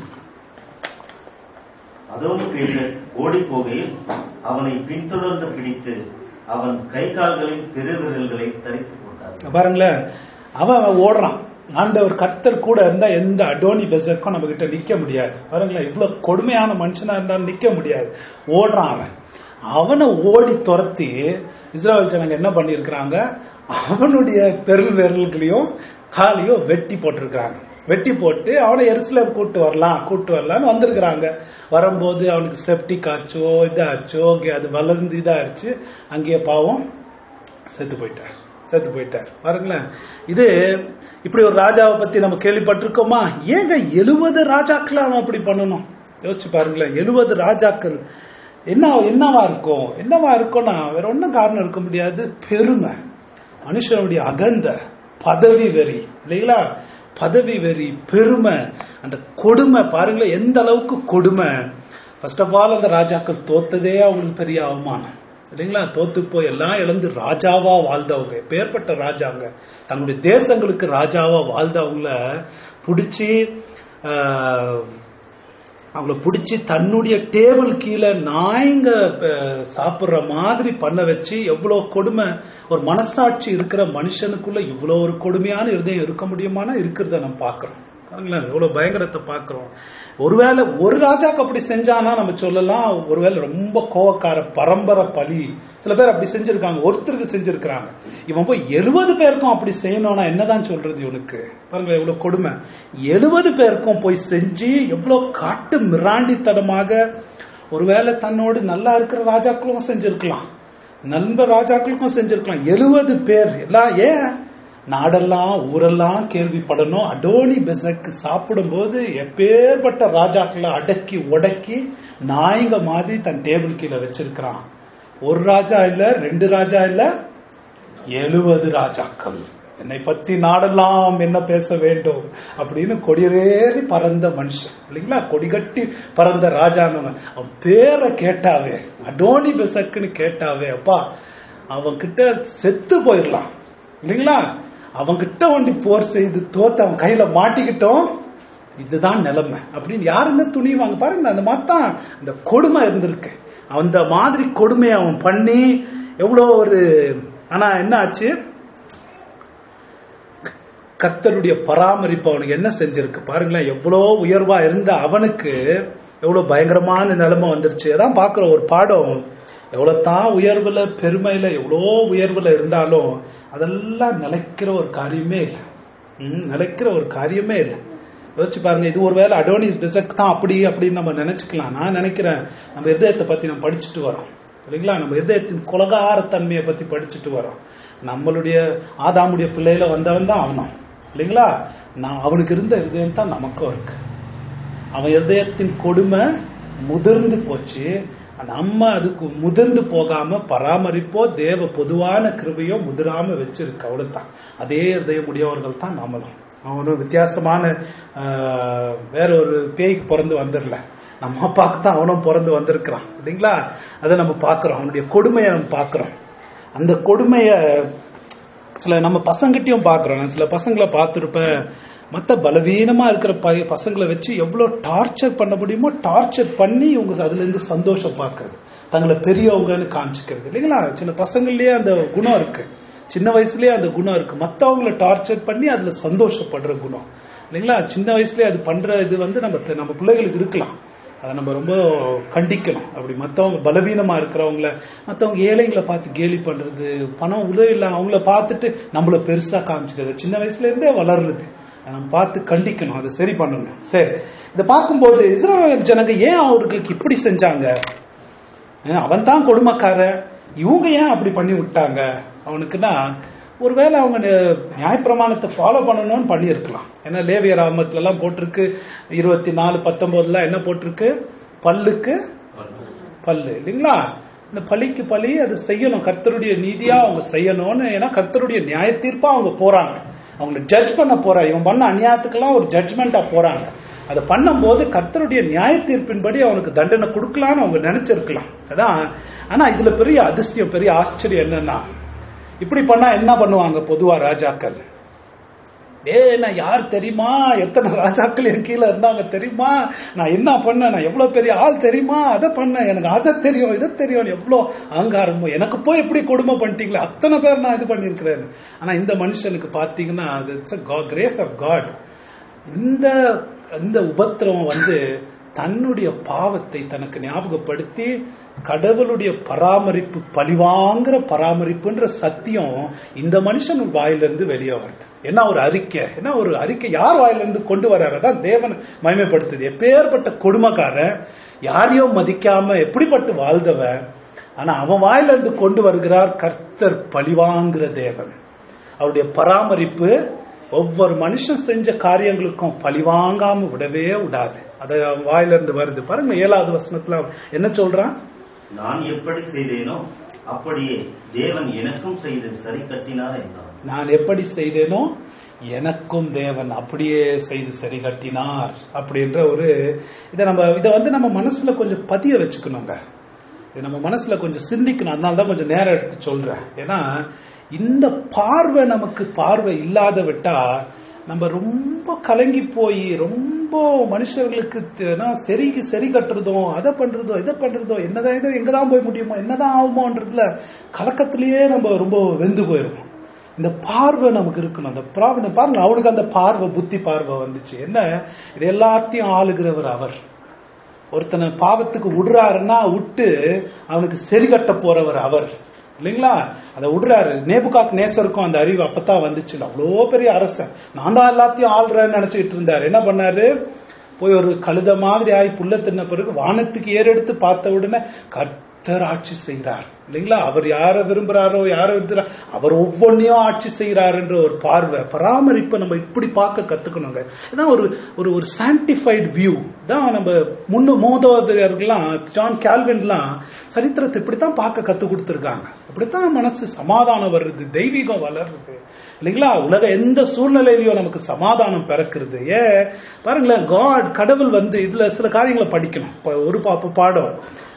அதோடு பேசர் ஓடி போகையில் அவனை பின்தொடர்ந்து பிடித்து அவன் கை கால்களின் பெருவிரல்களை தரித்துக் கொண்டார்கள் பாருங்களேன் அவன் அவன் ஓடுறான் ஆண்டவர் கர்த்தர் கூட இருந்தா எந்த அடோனி பெசருக்கும் நம்ம கிட்ட நிக்க முடியாது பாருங்களேன் இவ்வளவு கொடுமையான மனுஷனா இருந்தாலும் நிக்க முடியாது ஓடுறான் அவன் அவனை ஓடி துரத்தி இஸ்ராயல் ஜனங்க என்ன பண்ணிருக்கிறாங்க அவனுடைய பெருள் விரல்களையும் காலையும் வெட்டி போட்டிருக்கிறாங்க வெட்டி போட்டு அவனை எருசலேம் கூட்டு வரலாம் கூட்டு வரலாம்னு வந்திருக்கிறாங்க வரும்போது அவனுக்கு செப்டிக் ஆச்சோ இதாச்சோ அது வளர்ந்து இதாச்சு அங்கேயே பாவம் செத்து போயிட்டார் செத்து போயிட்டார் பாருங்களேன் இது இப்படி ஒரு ராஜாவை பத்தி நம்ம கேள்விப்பட்டிருக்கோமா ஏங்க எழுபது ராஜாக்களை அவன் அப்படி பண்ணணும் யோசிச்சு பாருங்களேன் எழுபது ராஜாக்கள் என்ன என்னவா இருக்கும் என்னவா இருக்கும்னா வேற ஒன்றும் காரணம் இருக்க முடியாது பெருமை மனுஷனுடைய அகந்த பதவி வெறி இல்லைங்களா பதவி வெறி பெருமை அந்த கொடுமை பாருங்களேன் எந்த அளவுக்கு கொடுமை ஃபர்ஸ்ட் ஆஃப் ஆல் அந்த ராஜாக்கள் தோத்ததே அவங்களுக்கு பெரிய அவமானம் இல்லைங்களா தோத்து போய் எல்லாம் இழந்து ராஜாவா வாழ்ந்தவங்க பேர்பட்ட ராஜாங்க தங்களுடைய தேசங்களுக்கு ராஜாவா வாழ்ந்தவங்கள பிடிச்சி அவங்கள பிடிச்சி தன்னுடைய டேபிள் கீழே நாய்ங்க அஹ், சாப்பிடுற மாதிரி பண்ண வச்சு எவ்வளவு கொடுமை ஒரு மனசாட்சி இருக்கிற மனுஷனுக்குள்ள இவ்வளவு ஒரு கொடுமையான இருதயம் இருக்க முடியுமானா இருக்கிறத நம்ம பார்க்கிறோம் பாருங்களேன் எவ்வளவு பயங்கரத்தை பார்க்கிறோம் ஒருவேளை ஒரு ராஜாக்கு அப்படி செஞ்சானா நம்ம சொல்லலாம் ஒருவேளை ரொம்ப கோவக்கார பரம்பரை பலி சில பேர் அப்படி செஞ்சிருக்காங்க ஒருத்தருக்கு செஞ்சிருக்கிறாங்க இவன் போய் எழுபது பேருக்கும் அப்படி செய்யணும்னா என்னதான் சொல்றது இவனுக்கு பாருங்க எவ்வளவு கொடுமை எழுபது பேருக்கும் போய் செஞ்சு எவ்வளவு காட்டு மிராண்டித்தனமாக ஒருவேளை தன்னோடு நல்லா இருக்கிற ராஜாக்களும் செஞ்சிருக்கலாம் நண்ப ராஜாக்களுக்கும் செஞ்சிருக்கலாம் எழுபது பேர் எல்லாம் ஏன் நாடெல்லாம் ஊரெல்லாம் கேள்விப்படணும் அடோனி பெசக்கு சாப்பிடும்போது எப்பேற்பட்ட ராஜாக்களை அடக்கி உடக்கி நாய்ங்க மாதிரி தன் டேபிள் கீழே வச்சிருக்கிறான் ஒரு ராஜா இல்ல ரெண்டு ராஜா இல்ல எழுபது ராஜாக்கள் என்னை பத்தி நாடெல்லாம் என்ன பேச வேண்டும் அப்படின்னு கொடியேறி பறந்த மனுஷன் இல்லைங்களா கொடிகட்டி பறந்த ராஜானவன் அவன் பேரை கேட்டாவே அடோனி பெசக்குன்னு கேட்டாவே அப்பா அவன் கிட்ட செத்து போயிடலாம் இல்லைங்களா அவன் கிட்ட ஒண்டி போர் செய்து தோத்து அவன் கையில மாட்டிக்கிட்டோம் இதுதான் நிலைமை அப்படின்னு யாருன்னு துணிவாங்க பாருங்க அந்த மாதிரி தான் அந்த கொடுமை இருந்திருக்கு அந்த மாதிரி கொடுமையை அவன் பண்ணி எவ்வளோ ஒரு ஆனா என்ன ஆச்சு கர்த்தருடைய பராமரிப்பு அவனுக்கு என்ன செஞ்சிருக்கு பாருங்களேன் எவ்வளோ உயர்வா இருந்த அவனுக்கு எவ்வளவு பயங்கரமான நிலைமை வந்துருச்சு அதான் பாக்குற ஒரு பாடம் எவ்வளவு தான் உயர்வுல பெருமையில எவ்வளோ உயர்வுல இருந்தாலும் அதெல்லாம் நிலைக்கிற ஒரு காரியமே இல்லை ம், நிலைக்கிற ஒரு காரியமே இல்லை யோசிச்சு பாருங்க இது ஒருவேளை அடோனிஸ் பிசக் தான் அப்படி அப்படின்னு நம்ம நினைச்சுக்கலாம் நான் நினைக்கிறேன் நம்ம இருதயத்தை பத்தி நம்ம படிச்சுட்டு வரோம் இல்லைங்களா நம்ம இருதயத்தின் குலகாரத்தன்மையை பத்தி படிச்சுட்டு வரோம் நம்மளுடைய ஆதாமுடைய பிள்ளையில வந்தவன் தான் அவனும் இல்லைங்களா நான் அவனுக்கு இருந்த இருதயம் தான் நமக்கும் இருக்கு அவன் இருதயத்தின் கொடுமை முதிர்ந்து போச்சு நம்ம அதுக்கு முதிர்ந்து போகாம பராமரிப்போ தேவ பொதுவான கிருபையோ முதிராம வச்சிருக்கு அவ்வளவுதான் அதே இருதயம் உடையவர்கள் தான் நாமளும் அவனும் வித்தியாசமான ஆஹ், வேற ஒரு பேய்க்கு பிறந்து வந்துடல நம்ம அப்பாவுக்கு தான் அவனும் பிறந்து வந்திருக்கிறான் இல்லைங்களா அதை நம்ம பார்க்கிறோம் அவனுடைய கொடுமையை நம்ம பார்க்கிறோம் அந்த கொடுமைய சில நம்ம பசங்கிட்டையும் பார்க்கிறோம் நான் சில பசங்களை பார்த்துருப்பேன் மத்த பலவீனமா இருக்கிற ப- பசங்களை வச்சு எவ்வளவு டார்ச்சர் பண்ண முடியுமோ டார்ச்சர் பண்ணி இவங்க அதுல இருந்து சந்தோஷம் பார்க்கறது தங்களை பெரியவங்கன்னு காமிச்சுக்கிறது இல்லைங்களா சின்ன பசங்கள்லயே அந்த குணம் இருக்கு சின்ன வயசுலயே அந்த குணம் இருக்கு மத்தவங்கள டார்ச்சர் பண்ணி அதுல சந்தோஷப்படுற குணம் இல்லைங்களா சின்ன வயசுலயே அது பண்ற இது வந்து நம்ம தெ- நம்ம பிள்ளைகளுக்கு இருக்கலாம் அதை நம்ம ரொம்ப கண்டிக்கணும் அப்படி மத்தவங்க பலவீனமா இருக்கிறவங்கள மத்தவங்க ஏழைங்களை பார்த்து கேலி பண்றது பணம் உதவி இல்லை அவங்கள பார்த்துட்டு நம்மள பெருசா காமிச்சுக்கிறது சின்ன வயசுல இருந்தே வளருது அதை நம்ம பார்த்து கண்டிக்கணும் அதை சரி பண்ணணும் சரி இதை பார்க்கும்போது இஸ்ரவேல் ஜனங்க ஏன் அவர்களுக்கு இப்படி செஞ்சாங்க அவன் தான் கொடுமைக்காரன் இவங்க ஏன் அப்படி பண்ணி விட்டாங்க அவனுக்குன்னா ஒருவேளை அவங்க நி- நியாயப்பிரமாணத்தை ஃபாலோ பண்ணணும்னு பண்ணியிருக்கலாம் ஏன்னா லேவிய ராமத்துல எல்லாம் போட்டிருக்கு இருபத்தி நாலு பத்தொன்பதுல என்ன போட்டிருக்கு பல்லுக்கு பல்லு இல்லைங்களா இந்த பலிக்கு பலி அது செய்யணும் கர்த்தருடைய நீதியா அவங்க செய்யணும்னு ஏன்னா கர்த்தருடைய நியாய தீர்ப்பா அவங்க போறாங்க அவங்களை ஜட்ஜ் பண்ண போறா இவன் பண்ண அநியாயத்துக்கெல்லாம் ஒரு ஜட்ஜ்மெண்டா போறாங்க அதை பண்ணும்போது கர்த்தருடைய நியாய தீர்ப்பின்படி அவனுக்கு தண்டனை கொடுக்கலாம்னு அவங்க நினைச்சிருக்கலாம் அதான் ஆனா இதுல பெரிய அதிசயம் பெரிய ஆச்சரியம் என்னன்னா இப்படி பண்ணா என்ன பண்ணுவாங்க பொதுவா ராஜாக்கள் ஏ நான் யார் தெரியுமா எத்தனை ராஜாக்கள் என் கீழே இருந்தாங்க தெரியுமா நான் என்ன பண்ணேன் நான் எவ்வளவு பெரிய ஆள் தெரியுமா அதை பண்ணேன் எனக்கு அதை தெரியும் இதை தெரியும் எவ்வளவு அகங்காரமோ எனக்கு போய் எப்படி கொடுமை பண்ணிட்டீங்களே அத்தனை பேர் நான் இது பண்ணியிருக்கிறேன் ஆனா இந்த மனுஷனுக்கு பாத்தீங்கன்னா இட்ஸ் கிரேஸ் ஆஃப் காட் இந்த இந்த உபத்திரவம் வந்து தன்னுடைய பாவத்தை தனக்கு ஞாபகப்படுத்தி கடவுளுடைய பராமரிப்பு பழிவாங்கிற பராமரிப்புன்ற சத்தியம் இந்த மனுஷன் வாயிலிருந்து வெளியே வருது என்ன ஒரு அறிக்கை என்ன ஒரு அறிக்கை யார் வாயிலிருந்து கொண்டு வர்றாரு அதான் தேவன் மகிமைப்படுத்துது எப்பேற்பட்ட கொடுமைக்காரன் யாரையோ மதிக்காம எப்படிப்பட்டு வாழ்ந்தவன் ஆனா அவன் வாயிலிருந்து கொண்டு வருகிறார் கர்த்தர் பழிவாங்கிற தேவன் அவருடைய பராமரிப்பு ஒவ்வொரு மனுஷன் செஞ்ச காரியங்களுக்கும் பழிவாங்காம விடவே விடாது அது அவன் வாயிலிருந்து வருது பாருங்க ஏழாவது வசனத்துல அவன் என்ன சொல்றான் நான் எப்படி செய்தேனோ அப்படியே தேவன் எனக்கும் செய்து சரி கட்டினார் என்றார் நான் எப்படி செய்தேனோ எனக்கும் தேவன் அப்படியே செய்து சரி கட்டினார் அப்படின்ற ஒரு இதை நம்ம இதை வந்து நம்ம மனசுல கொஞ்சம் பதிய வச்சுக்கணுங்க இது நம்ம மனசுல கொஞ்சம் சிந்திக்கணும் அதனால தான் கொஞ்சம் நேரம் எடுத்து சொல்றேன் ஏன்னா இந்த பார்வை நமக்கு பார்வை இல்லாத விட்டா நம்ம ரொம்ப கலங்கி போய் ரொம்ப மனுஷர்களுக்கு த- என்ன சரிக்கு சரி கட்டுறதும் அதை பண்றதோ இதை பண்றதோ என்னதான் இதோ எங்கதான் போய் முடியுமோ என்னதான் ஆகுமோன்றதுல கலக்கத்திலேயே நம்ம ரொம்ப வெந்து போயிருவோம் இந்த பார்வை நமக்கு இருக்கணும் அந்த பார்வை பாருங்க அவனுக்கு அந்த பார்வை புத்தி பார்வை வந்துச்சு என்ன இது எல்லாத்தையும் ஆளுகிறவர் அவர் ஒருத்தனை பாவத்துக்கு விடுறாருன்னா விட்டு அவனுக்கு சரி கட்ட போறவர் அவர் இல்லைங்களா அதை விடுறாரு நேபுகாக் நேசருக்கும் அந்த அறிவு அப்பதான் வந்துச்சு அவ்வளோ பெரிய அரசன் நான் தான் எல்லாத்தையும் ஆள்றேன்னு நினைச்சுக்கிட்டு இருந்தாரு என்ன பண்ணாரு போய் ஒரு கழுத மாதிரி ஆகி புல்ல தின்ன பிறகு வானத்துக்கு ஏறெடுத்து பார்த்த உடனே கர்த்தர் ஆட்சி செய்கிறார் இல்லைங்களா அவர் யாரை விரும்புறாரோ யாரை விரும்புறாரோ அவர் ஒவ்வொன்றையும் ஆட்சி செய்கிறார் என்ற ஒரு பார்வை பராமரிப்பை நம்ம இப்படி பார்க்க கத்துக்கணுங்க இதான் ஒரு ஒரு ஒரு சான்டிஃபைடு வியூ தான் நம்ம முன்னு மோதோதர்கள்லாம் ஜான் கேல்வின்லாம் சரித்திரத்தை இப்படித்தான் பார்க்க கத்து கொடுத்துருக்காங்க அப்படித்தான் மனசு சமாதானம் வருது தெய்வீகம் வளருது இல்லைங்களா உலக எந்த சூழ்நிலையிலயும் நமக்கு சமாதானம் பிறக்கிறது ஏ பாருங்களேன் காட் கடவுள் வந்து இதுல சில காரியங்களை படிக்கணும் இப்ப ஒரு பாப்பு பாடம்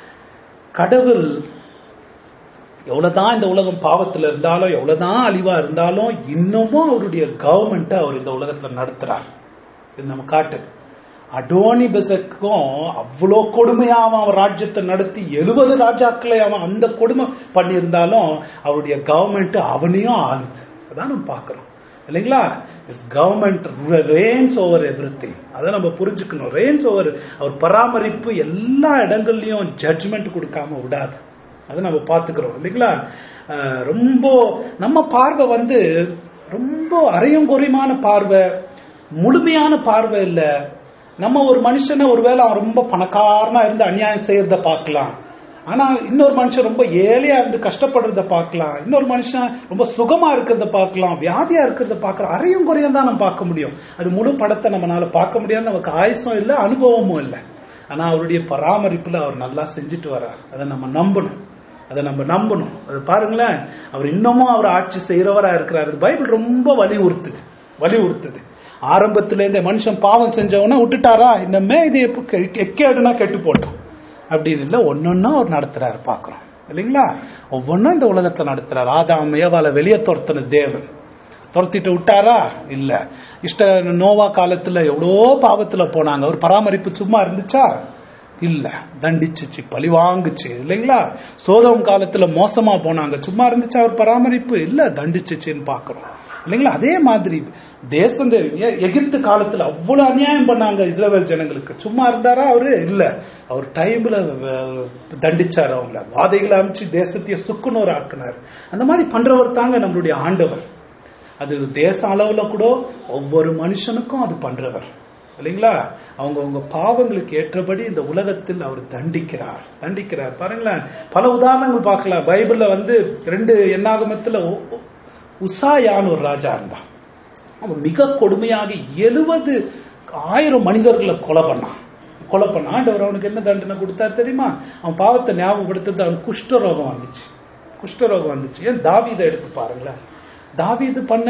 கடவுள் எவ்வளவுதான் இந்த உலகம் பாவத்துல இருந்தாலும் எவ்வளவுதான் அழிவா இருந்தாலும் இன்னமும் அவருடைய கவர்மெண்ட் அவர் இந்த உலகத்துல நடத்துறார் இது நம்ம காட்டுது அடோனி பெசக்கும் அவ்வளோ கொடுமையா அவன் ராஜ்யத்தை நடத்தி எழுபது ராஜாக்களை அவன் அந்த கொடுமை பண்ணியிருந்தாலும் அவருடைய கவர்மெண்ட் அவனையும் ஆளுது அதான் நம்ம பார்க்கிறோம் இல்லைங்களா is government reigns over everything அதை நம்ம புரிஞ்சுக்கணும் ரெயின்ஸ் ஓவர் அவர் பராமரிப்பு எல்லா இடங்கள்லயும் ஜட்ஜ்மெண்ட் கொடுக்காம விடாது அதை நம்ம பார்த்துக்கிறோம் இல்லைங்களா அஹ் ரொம்ப நம்ம பார்வை வந்து ரொம்ப அரையும் குறைமான பார்வை முழுமையான பார்வை இல்ல நம்ம ஒரு மனுஷனை ஒருவேளை அவன் ரொம்ப பணக்காரனா இருந்து அநியாயம் செய்யறத பார்க்கலாம் ஆனா இன்னொரு மனுஷன் ரொம்ப ஏழையா இருந்து கஷ்டப்படுறத பார்க்கலாம் இன்னொரு மனுஷன் ரொம்ப சுகமா இருக்கிறத பார்க்கலாம் வியாதியா இருக்கிறத பார்க்கலாம் அரையும் குறையும் தான் நம்ம பார்க்க முடியும் அது முழு படத்தை நம்மளால பார்க்க முடியாது நமக்கு ஆயுசம் இல்லை அனுபவமும் இல்லை ஆனா அவருடைய பராமரிப்புல அவர் நல்லா செஞ்சுட்டு வர்றார் அதை நம்ம நம்பணும் அதை நம்ம நம்பணும் அது பாருங்களேன் அவர் இன்னமும் அவர் ஆட்சி செய்யறவரா இருக்கிறார் பைபிள் ரொம்ப வலியுறுத்துது வலியுறுத்துது ஆரம்பத்துல இந்த மனுஷன் பாவம் செஞ்சவன விட்டுட்டாரா இன்னமே இது எக்கேடுனா கெட்டு போட்டோம் அப்படின்னு இல்லை ஒன்னொன்னா அவர் நடத்துறாரு பாக்குறோம் இல்லைங்களா ஒவ்வொன்றும் இந்த உலகத்துல நடத்துறாரு ஆதாம் ஏவால வெளியே துரத்தின தேவன் துரத்திட்டு விட்டாரா இல்ல இஷ்ட நோவா காலத்துல எவ்வளோ பாவத்துல போனாங்க அவர் பராமரிப்பு சும்மா இருந்துச்சா இல்ல தண்டிச்சுச்சு பழி வாங்குச்சு இல்லைங்களா சோதம் காலத்துல மோசமா போனாங்க சும்மா இருந்துச்சு அவர் பராமரிப்பு இல்ல தண்டிச்சுச்சுன்னு பாக்குறோம் இல்லைங்களா அதே மாதிரி தேசம் எகிப்து காலத்துல அவ்வளவு அநியாயம் பண்ணாங்க இஸ்ரேல் ஜனங்களுக்கு சும்மா இருந்தாரா அவரு இல்ல அவர் டைம்ல தண்டிச்சாரு அவங்கள வாதைகளை அமைச்சு தேசத்தையே சுக்குனோர் ஆக்குனார் அந்த மாதிரி பண்றவர் தாங்க நம்மளுடைய ஆண்டவர் அது தேச அளவுல கூட ஒவ்வொரு மனுஷனுக்கும் அது பண்றவர் இல்லைங்களா அவங்க அவங்க பாவங்களுக்கு ஏற்றபடி இந்த உலகத்தில் அவர் தண்டிக்கிறார் தண்டிக்கிறார் பாருங்களேன் பல உதாரணங்கள் பார்க்கலாம் பைபிள்ல வந்து ரெண்டு எண்ணாகமத்துல உசாயான்னு ஒரு ராஜா இருந்தான் அவன் மிக கொடுமையாக எழுபது ஆயிரம் மனிதர்களை கொலை பண்ணான் கொலை பண்ண ஆண்டவர் அவனுக்கு என்ன தண்டனை கொடுத்தாரு தெரியுமா அவன் பாவத்தை ஞாபகப்படுத்துறது அவன் குஷ்டரோகம் வந்துச்சு குஷ்டரோகம் வந்துச்சு ஏன் தாவீதை எடுத்து பாருங்களேன் தாவீது பண்ண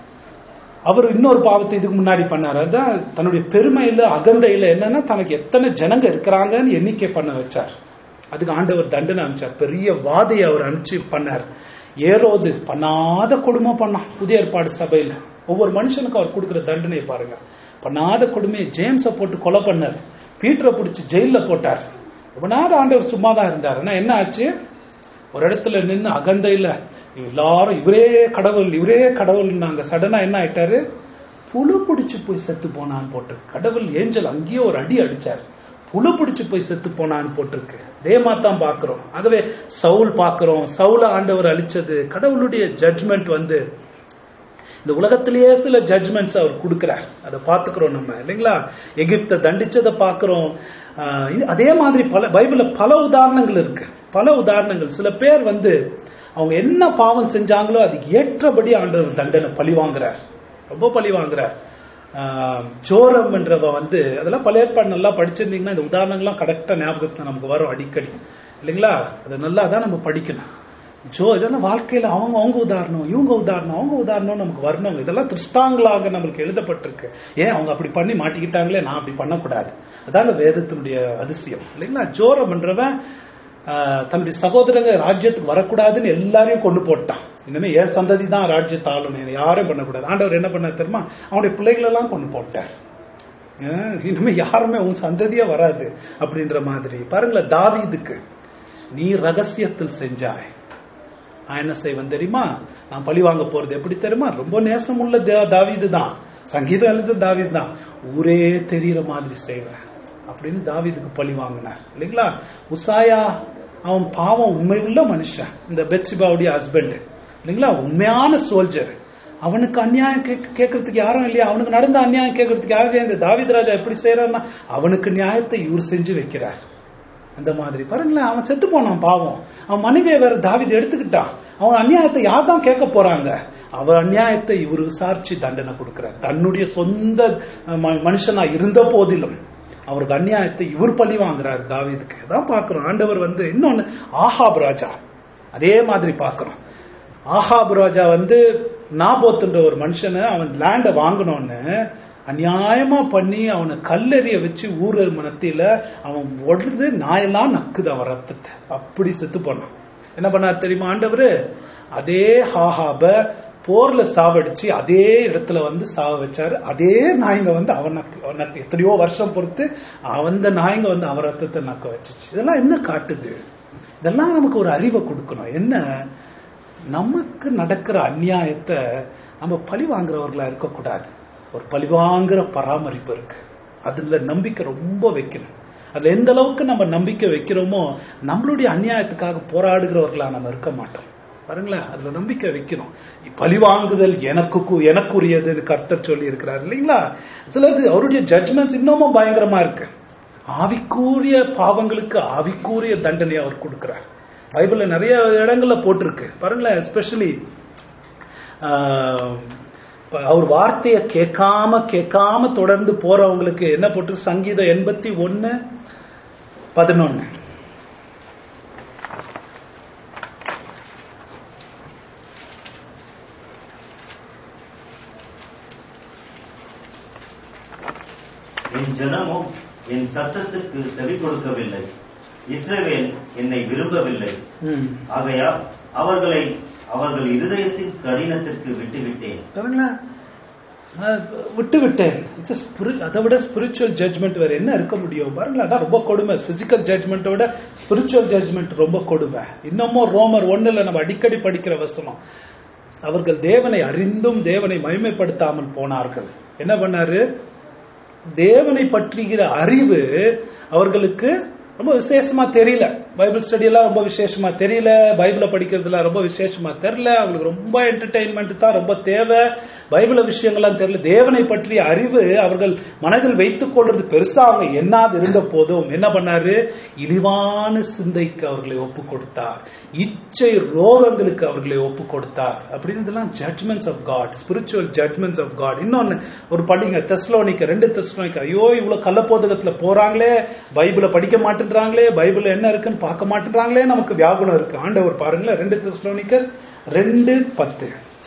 அவர் இன்னொரு பாவத்தை இதுக்கு முன்னாடி பண்ணாரு அதான் தன்னுடைய பெருமையில அகந்தையில என்னன்னா தனக்கு எத்தனை ஜனங்க இருக்கிறாங்கன்னு எண்ணிக்கை பண்ண வச்சார் அதுக்கு ஆண்டவர் தண்டனை அனுப்பிச்சார் பெரிய வாதையை அவர் அனுப்பிச்சு பண்ணார் ஏரோது பண்ணாத கொடுமை பண்ணான் புதிய ஏற்பாடு சபையில ஒவ்வொரு மனுஷனுக்கும் அவர் கொடுக்குற தண்டனையை பாருங்க பண்ணாத கொடுமையை ஜேம்ஸை போட்டு கொலை பண்ணார் பீட்டரை பிடிச்சி ஜெயில போட்டார் ரொம்ப நேரம் ஆண்டவர் சும்மா தான் இருந்தார் ஆனா என்ன ஆச்சு ஒரு இடத்துல நின்று அகந்தையில எல்லாரும் இவரே கடவுள் இவரே கடவுள்னாங்க சடனா என்ன ஆயிட்டாரு புழு பிடிச்சு போய் செத்து போனான்னு போட்டு கடவுள் ஏஞ்சல் அங்கேயே ஒரு அடி அடிச்சார் புழு பிடிச்சு போய் செத்து போனான்னு போட்டிருக்கு தேமா தான் பாக்குறோம் ஆகவே சவுல் பாக்குறோம் சவுல ஆண்டவர் அழிச்சது கடவுளுடைய ஜட்மெண்ட் வந்து இந்த உலகத்திலேயே சில ஜட்மெண்ட்ஸ் அவர் கொடுக்கிறார் அதை பார்த்துக்கிறோம் நம்ம இல்லைங்களா எகிப்தை தண்டிச்சதை பார்க்கிறோம் அதே மாதிரி பல பைபிள்ல பல உதாரணங்கள் இருக்கு பல உதாரணங்கள் சில பேர் வந்து அவங்க என்ன பாவம் செஞ்சாங்களோ அதுக்கு ஏற்றபடி ஆண்டவர் தண்டனை பழி வாங்குறார் ரொம்ப பழி வாங்குறார் ஜோரம் என்றவ வந்து அதெல்லாம் பல ஏற்பாடு நல்லா படிச்சிருந்தீங்கன்னா இந்த உதாரணங்கள்லாம் கரெக்டா ஞாபகத்துல நமக்கு வரும் அடிக்கடி இல்லைங்களா அதை நல்லா தான் நம்ம படிக்கணும் ஜோ இதெல்லாம் வாழ்க்கையில அவங்க அவங்க உதாரணம் இவங்க உதாரணம் அவங்க உதாரணம் நமக்கு வரணும் இதெல்லாம் திருஷ்டாங்களாக நம்மளுக்கு எழுதப்பட்டிருக்கு ஏன் அவங்க அப்படி பண்ணி மாட்டிக்கிட்டாங்களே நான் அப்படி பண்ணக்கூடாது அதாங்க வேதத்தினுடைய அதிசயம் இல்லைங்களா ஜோரம் பண்றவன் தன்னுடைய சகோதரங்க ராஜ்யத்துக்கு வரக்கூடாதுன்னு எல்லாரையும் கொண்டு போட்டான் இனிமே ஏன் சந்ததி தான் ராஜ்யத்தை ஆளணும் யாரும் பண்ணக்கூடாது ஆண்டவர் என்ன பண்ண தெரியுமா அவனுடைய பிள்ளைகளெல்லாம் கொண்டு போட்டார் இனிமே யாருமே உன் சந்ததியே வராது அப்படின்ற மாதிரி பாருங்களேன் தாவீதுக்கு நீ ரகசியத்தில் செஞ்சாய் நான் என்ன செய்வேன் தெரியுமா நான் பழி வாங்க போறது எப்படி தெரியுமா ரொம்ப நேசமுள்ள தே- தாவீது தான் சங்கீதம் எழுத தாவீது தான் ஊரே தெரியற மாதிரி செய்வேன் அப்படின்னு தாவீதுக்கு பழி வாங்கினார் இல்லைங்களா உசாயா அவன் பாவம் உண்மை உள்ள மனுஷன் இந்த பெட்சிபாவுடைய ஹஸ்பண்ட் இல்லைங்களா உண்மையான சோல்ஜர் அவனுக்கு அநியாயம் கேக்க- கேட்கறதுக்கு யாரும் இல்லையா அவனுக்கு நடந்த அநியாயம் கேட்கறதுக்கு யாரும் இல்லையா இந்த தாவீது ராஜா எப்படி செய்யறான்னா அவனுக்கு நியாயத்தை இவர் செஞ்சு வைக்கிறார் அந்த மாதிரி பாருங்களேன் அவன் செத்து போனான் பாவம் அவன் மனைவியை வேற தாவீது எடுத்துக்கிட்டான் அவன் அநியாயத்தை யார் தான் கேட்க போறாங்க அவர் அநியாயத்தை இவர் விசாரிச்சு தண்டனை கொடுக்கிறார் தன்னுடைய சொந்த அஹ், ம- மனுஷனா இருந்த போதிலும் அவருக்கு அநியாயத்தை இவர் பழி வாங்குறார் தாவீதுக்கு அதான் பாக்குறோம் ஆண்டவர் வந்து இன்னொன்னு ஆஹாப் ராஜா அதே மாதிரி பாக்குறோம் ஆஹாப் ராஜா வந்து நாபோத்துன்ற ஒரு மனுஷனை அவன் லேண்ட வாங்கினோன்னு அநியாயமா பண்ணி அவனை கல்லெறிய வச்சு ஊரல் மனத்தில அவன் ஒழுது நாயெல்லாம் நக்குது அவன் ரத்தத்தை அப்படி செத்து போனான் என்ன பண்ணார் தெரியுமா ஆண்டவரு அதே ஹாஹாப போர்ல சாவடிச்சு அதே இடத்துல வந்து சாவ வச்சாரு அதே நாய்ங்க வந்து அவனுக்கு அவனுக்கு எத்தனையோ வருஷம் பொறுத்து அந்த நாய்ங்க வந்து அவன் ரத்தத்தை நக்க வச்சுச்சு இதெல்லாம் என்ன காட்டுது இதெல்லாம் நமக்கு ஒரு அறிவை கொடுக்கணும் என்ன நமக்கு நடக்கிற அநியாயத்தை நம்ம பழி வாங்குறவர்களா இருக்கக்கூடாது ஒரு பழி வாங்குற பராமரிப்பு இருக்கு அதுல நம்பிக்கை ரொம்ப வைக்கணும் அதுல எந்த அளவுக்கு நம்ம நம்பிக்கை வைக்கிறோமோ நம்மளுடைய அநியாயத்துக்காக போராடுகிறவர்களா நம்ம இருக்க மாட்டோம் பாருங்களேன் அதுல நம்பிக்கை வைக்கணும் பழி வாங்குதல் எனக்கு கு- எனக்குரியதுன்னு கர்த்தர் சொல்லி இருக்கிறார் இல்லைங்களா சிலது அவருடைய ஜட்ஜ்மெண்ட்ஸ் இன்னமும் பயங்கரமா இருக்கு ஆவிக்கூறிய பாவங்களுக்கு ஆவிக்கூறிய தண்டனை அவர் கொடுக்கிறார் பைபிள்ல நிறைய இடங்கள்ல போட்டிருக்கு பாருங்களேன் எஸ்பெஷலி அவர் வார்த்தையை கேட்காம கேட்காம தொடர்ந்து போறவங்களுக்கு என்ன போட்டிருக்கு சங்கீதம் எண்பத்தி ஒன்னு பதினொன்னு என் ஜனமோ என் சத்தத்துக்கு செவி கொடுக்கவில்லை இஸ்ரவேல் என்னை விரும்பவில்லை ம். ஆகையால் அவர்களை அவர்கள் இருதயத்தின் கடினத்திற்கு விட்டுவிட்டேன் பாருங்களேன் நான் விட்டு விட்டேன் It's a spirit- அதை விட ஸ்பிரிச்சுவல் ஜட்ஜ்மெண்ட் வேற என்ன இருக்க முடியும் பாருங்களேன் அதான் ரொம்ப கொடுமை பிசிக்கல் ஜட்ஜ்மெண்ட்டோட ஸ்பிரிச்சுவல் ஜட்ஜ்மெண்ட் ரொம்ப கொடுமை இன்னமும் ரோமர் ஒண்ணுல நம்ம அடிக்கடி படிக்கிற வசனம் அவர்கள் தேவனை அறிந்தும் தேவனை மகிமைப்படுத்தாமல் போனார்கள் என்ன பண்ணாரு தேவனை பற்றுகிற அறிவு அவர்களுக்கு ரொம்ப விசேஷமா தெரியல பைபிள் ஸ்டடி எல்லாம் ரொம்ப விசேஷமா தெரியல பைபிளை படிக்கிறதுல ரொம்ப விசேஷமா தெரியல அவங்களுக்கு ரொம்ப என்டர்டைன்மெண்ட் தான் ரொம்ப தேவை பைபிள விஷயங்கள்லாம் தெரியல தேவனை பற்றிய அறிவு அவர்கள் மனதில் வைத்துக் கொள்றது பெருசா அவங்க என்னாது இருந்த போதும் என்ன பண்ணாரு இழிவான சிந்தைக்கு அவர்களை ஒப்பு கொடுத்தார் இச்சை ரோகங்களுக்கு அவர்களை ஒப்பு கொடுத்தார் அப்படின்னு இதெல்லாம் judgements of God spiritual judgements of God இன்னொன்னு ஒரு படிங்க தெஸ்லோனிக்க ரெண்டு தெஸ்லோனிக்க ஐயோ இவ்வளவு கள்ளப்போதகத்துல போறாங்களே பைபிளை படிக்க மாட்டேன்றாங்களே பைபிள் என்ன இருக்குன்னு பார்க்க மாட்டேன்றாங்களே நமக்கு வியாகுலம் இருக்கு ஆண்டவர் பாருங்களேன் ரெண்டு தெஸ்லோனிக்க ரெண்டு பத்து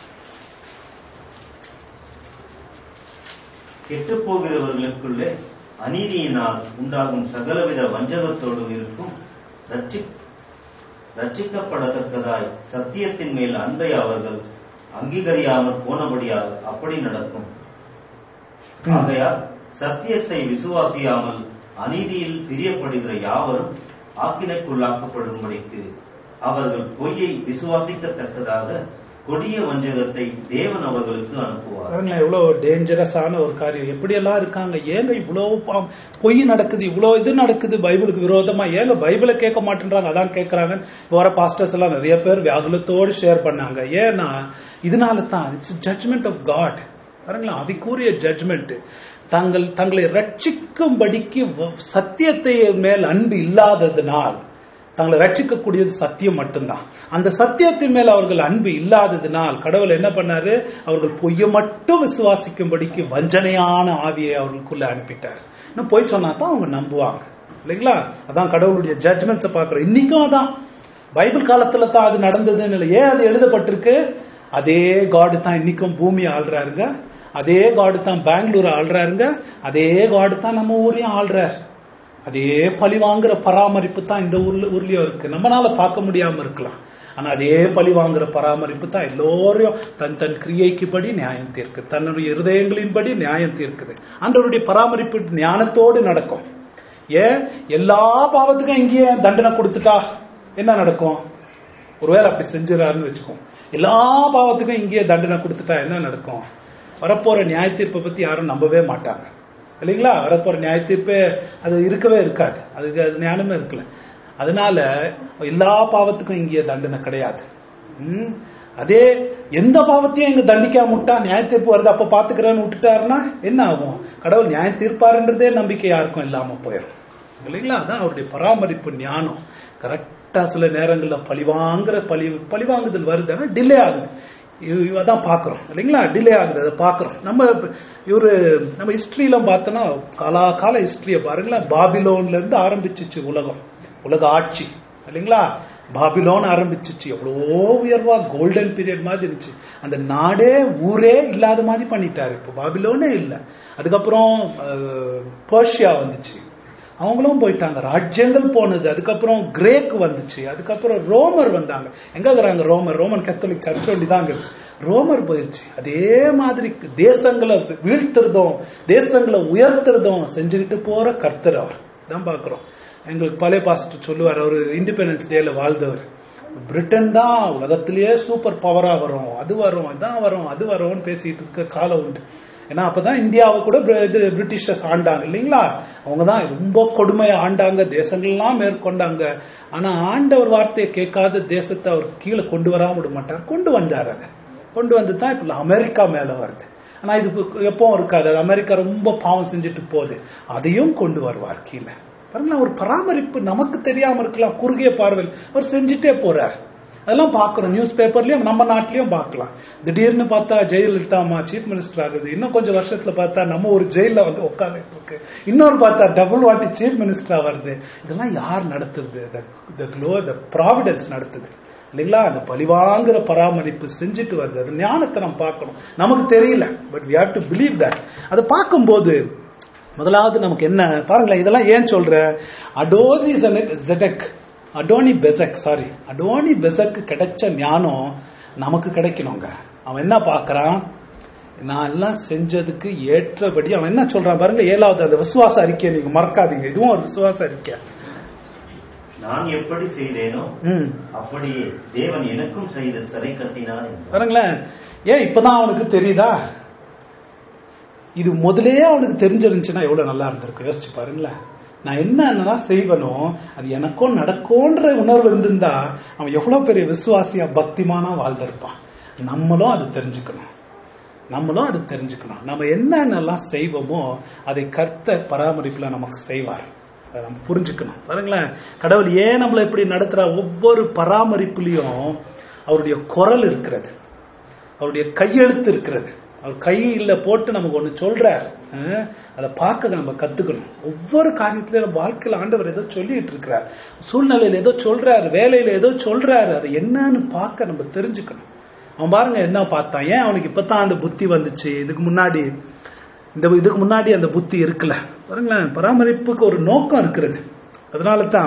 கெட்டுப் போகிறவர்களுக்குள்ளே அநீதியினால் உண்டாகும் சகலவித வஞ்சகத்தோடும் இருக்கும் ரட்சி- ரட்சிக்கப்படத்தக்கதாய் சத்தியத்தின் மேல் அன்பை அவர்கள் அங்கீகரியாமல் போனபடியால் அப்படி நடக்கும் ம். ஆகையால் சத்தியத்தை விசுவாசியாமல் அநீதியில் பிரியப்படுகிற யாவரும் ஆக்கினைக்குள்ளாக்கப்படும்படிக்கு அவர்கள் பொய்யை விசுவாசிக்கத்தக்கதாக கொடிய வஞ்சகத்தை தேவன் அவர்களுக்கு அனுப்புவார் பாருங்களேன் எவ்வளவு டேஞ்சரஸான ஒரு காரியம் எப்படி எல்லாம் இருக்காங்க ஏங்க இவ்வளவு பா- பொய் நடக்குது இவ்வளவு இது நடக்குது பைபிளுக்கு விரோதமா ஏங்க பைபிளை கேட்க மாட்டேன்றாங்க அதான் கேட்கறாங்க இப்ப வர பாஸ்டர்ஸ் எல்லாம் நிறைய பேர் வியாகுலத்தோடு ஷேர் பண்ணாங்க ஏன்னா இதனால தான் இட்ஸ் ஜட்மெண்ட் ஆஃப் காட் பாருங்களேன் அவிக்கூறிய ஜட்மெண்ட் தங்கள் தங்களை ரட்சிக்கும்படிக்கு வ- சத்தியத்தை மேல் அன்பு இல்லாததினால் தங்களை ரட்சிக்கக்கூடியது சத்தியம் மட்டும்தான் அந்த சத்தியத்தின் மேல் அவர்கள் அன்பு இல்லாததினால் கடவுள் என்ன பண்ணாரு அவர்கள் பொய்யை மட்டும் விசுவாசிக்கும்படிக்கு வஞ்சனையான ஆவியை அவர்களுக்குள்ள அனுப்பிட்டார் இன்னும் பொய் சொன்னா தான் அவங்க நம்புவாங்க இல்லைங்களா அதான் கடவுளுடைய ஜட்மெண்ட்ஸை பார்க்கிறோம் இன்னைக்கும் அதான் பைபிள் காலத்துல தான் அது நடந்ததுன்னு இல்லை ஏன் அது எழுதப்பட்டிருக்கு அதே காடு தான் இன்னைக்கும் பூமி ஆள்றாருங்க அதே காடு தான் பெங்களூர் ஆள்றாருங்க அதே காடு தான் நம்ம ஊரையும் ஆள்றாரு அதே பழி வாங்குற பராமரிப்பு தான் இந்த ஊர்ல ஊர்லயும் இருக்கு நம்மளால பார்க்க முடியாம இருக்கலாம் ஆனா அதே பழி வாங்குற பராமரிப்பு தான் எல்லோரையும் தன் தன் கிரியைக்குப்படி நியாயம் தீர்க்கு தன்னுடைய இருதயங்களின்படி நியாயம் தீர்க்குது ஆண்டவருடைய பராமரிப்பு ஞானத்தோடு நடக்கும் ஏன் எல்லா பாவத்துக்கும் இங்கேயே தண்டனை கொடுத்துட்டா என்ன நடக்கும் ஒருவேளை அப்படி செஞ்சுறாருன்னு வச்சுக்கோ எல்லா பாவத்துக்கும் இங்கேயே தண்டனை கொடுத்துட்டா என்ன நடக்கும் வரப்போற நியாய தீர்ப்பை பத்தி யாரும் நம்பவே மாட்டாங்க இல்லைங்களா வரப்போற நியாய தீர்ப்பே அது இருக்கவே இருக்காது அதுக்கு அது ஞானமே இருக்கல அதனால எல்லா பாவத்துக்கும் இங்கே தண்டனை கிடையாது ம்? அதே எந்த பாவத்தையும் இங்க தண்டிக்காம விட்டா நியாய தீர்ப்பு வருது அப்ப பாத்துக்கிறேன்னு விட்டுட்டாருன்னா என்ன ஆகும் கடவுள் நியாய தீர்ப்பாருன்றதே நம்பிக்கை யாருக்கும் இல்லாம போயிடும் இல்லைங்களா அதான் அவருடைய பராமரிப்பு ஞானம் கரெக்டா சில நேரங்கள்ல பழிவாங்குற பழி பழிவாங்குதல் வருது ஆனா டிலே ஆகுது இ- இ- அதான் பாக்குறோம் இல்லைங்களா டிலே ஆகுது அதை பாக்குறோம் நம்ம இவரு நம்ம ஹிஸ்டரியில பார்த்தோம்னா காலா கால ஹிஸ்டரிய பாருங்களேன் பாபிலோன்ல இருந்து ஆரம்பிச்சிச்சு உலகம் உலக ஆட்சி இல்லைங்களா பாபிலோன் ஆரம்பிச்சிச்சு எவ்வளவோ உயர்வா கோல்டன் பீரியட் மாதிரி இருந்துச்சு அந்த நாடே ஊரே இல்லாத மாதிரி பண்ணிட்டாரு இப்போ பாபிலோனே இல்லை அதுக்கப்புறம் அஹ், பர்ஷியா வந்துச்சு அவங்களும் போயிட்டாங்க ராஜ்யங்கள் போனது அதுக்கப்புறம் கிரேக் வந்துச்சு அதுக்கப்புறம் ரோமர் வந்தாங்க எங்க இருக்கிறாங்க ரோமர் ரோமன் கத்தோலிக் சர்ச் ஒண்டிதாங்க ரோமர் போயிருச்சு அதே மாதிரி தேசங்களை வீழ்த்துறதும் தேசங்களை உயர்த்துறதும் செஞ்சுக்கிட்டு போற கர்த்தர் அவர் தான் பாக்குறோம் எங்களுக்கு பழைய பாஸ்டர் சொல்லுவார் அவர் இண்டிபெண்டன்ஸ் டேல வாழ்ந்தவர் பிரிட்டன் தான் உலகத்திலேயே சூப்பர் பவரா வரும் அது வரும் இதான் வரும் அது வரும்னு பேசிட்டு இருக்க காலம் உண்டு ஏன்னா அப்பதான் இந்தியாவை கூட பிர- இது பிரிட்டிஷர்ஸ் ஆண்டாங்க இல்லைங்களா அவங்க தான் ரொம்ப கொடுமையா ஆண்டாங்க தேசங்கள்லாம் மேற்கொண்டாங்க ஆனா ஆண்டவர் வார்த்தையை கேட்காத தேசத்தை அவர் கீழே கொண்டு வராம விட மாட்டார் கொண்டு வந்தார் அதை கொண்டு வந்து தான் இப்ப அமெரிக்கா மேல வருது ஆனா இது இப்ப எப்பவும் இருக்காது அது அமெரிக்கா ரொம்ப பாவம் செஞ்சுட்டு போகுது அதையும் கொண்டு வருவார் கீழே பாருங்களேன் ஒரு பராமரிப்பு நமக்கு தெரியாம இருக்கலாம் குறுகிய பார்வையில் அவர் செஞ்சுட்டே போறார் அதெல்லாம் பார்க்கிறோம் நியூஸ் பேப்பர்லயும் நம்ம நாட்டிலயும் பார்க்கலாம் திடீர்னு பார்த்தா ஜெயலலிதா அம்மா சீஃப் மினிஸ்டர் ஆகுது இன்னும் கொஞ்சம் வருஷத்துல பார்த்தா நம்ம ஒரு ஜெயில வந்து உட்காந்துட்டு இருக்கு இன்னொரு பார்த்தா டபுள் வாட்டி சீஃப் மினிஸ்டரா வருது இதெல்லாம் யார் நடத்துது த ப்ராவிடன்ஸ் நடத்துது இல்லைங்களா அந்த பழிவாங்குற பராமரிப்பு செஞ்சுட்டு வருது அது ஞானத்தை நம்ம பார்க்கணும் நமக்கு தெரியல but we have to believe that அதை பார்க்கும்போது முதலாவது நமக்கு என்ன பாருங்களேன் இதெல்லாம் ஏன் சொல்ற அடோனி ஜெடக் அடோனி பெசக் சாரி அடோனி பெசக் கிடைச்ச ஞானம் நமக்கு கிடைக்கணுங்க அவன் என்ன பார்க்கறான் நான் எல்லாம் செஞ்சதுக்கு ஏற்றபடி அவன் என்ன சொல்றான் பாருங்க ஏழாவது அந்த விசுவாச அறிக்கையை நீங்க மறக்காதீங்க இதுவும் ஒரு விசுவாச அறிக்கை நான் எப்படி செய்தேனோ ம் அப்படியே தேவன் எனக்கும் செய்த சிறை கட்டினார் என்றார். பாருங்களேன் ஏன் இப்பதான் அவனுக்கு தெரியுதா இது முதலே அவனுக்கு தெரிஞ்சிருந்துச்சுன்னா எவ்வளவு நல்லா இருந்திருக்கும் யோசிச்சு பாருங்களேன் நான் என்ன என்னதான் செய்வனோ அது எனக்கும் நடக்கும்ன்ற உணர்வு இருந்திருந்தா அவன் எவ்வளவு பெரிய விசுவாசியா பக்திமானா வாழ்ந்திருப்பான் நம்மளும் அது தெரிஞ்சுக்கணும் நம்மளும் அது தெரிஞ்சுக்கணும் நம்ம என்னென்னலாம் செய்வோமோ அதை கர்த்த பராமரிப்புல நமக்கு செய்வார் அதை நம்ம புரிஞ்சுக்கணும் பாருங்களேன் கடவுள் ஏன் நம்மளை இப்படி நடத்துற ஒவ்வொரு பராமரிப்புலயும் அவருடைய குரல் இருக்கிறது அவருடைய கையெழுத்து இருக்கிறது அவர் கையில போட்டு நமக்கு ஒண்ணு சொல்றார் அஹ், அதை பார்க்க நம்ம கத்துக்கணும் ஒவ்வொரு காரியத்திலயும் நம்ம வாழ்க்கையில ஆண்டவர் ஏதோ சொல்லிட்டு இருக்கிறார் சூழ்நிலையில ஏதோ சொல்றாரு வேலையில ஏதோ சொல்றாரு அதை என்னன்னு பார்க்க நம்ம தெரிஞ்சுக்கணும் அவன் பாருங்க என்ன பார்த்தான் ஏன் அவனுக்கு இப்பதான் அந்த புத்தி வந்துச்சு இதுக்கு முன்னாடி இந்த இதுக்கு முன்னாடி அந்த புத்தி இருக்குல்ல பாருங்களேன் பராமரிப்புக்கு ஒரு நோக்கம் இருக்கிறது அதனால தான்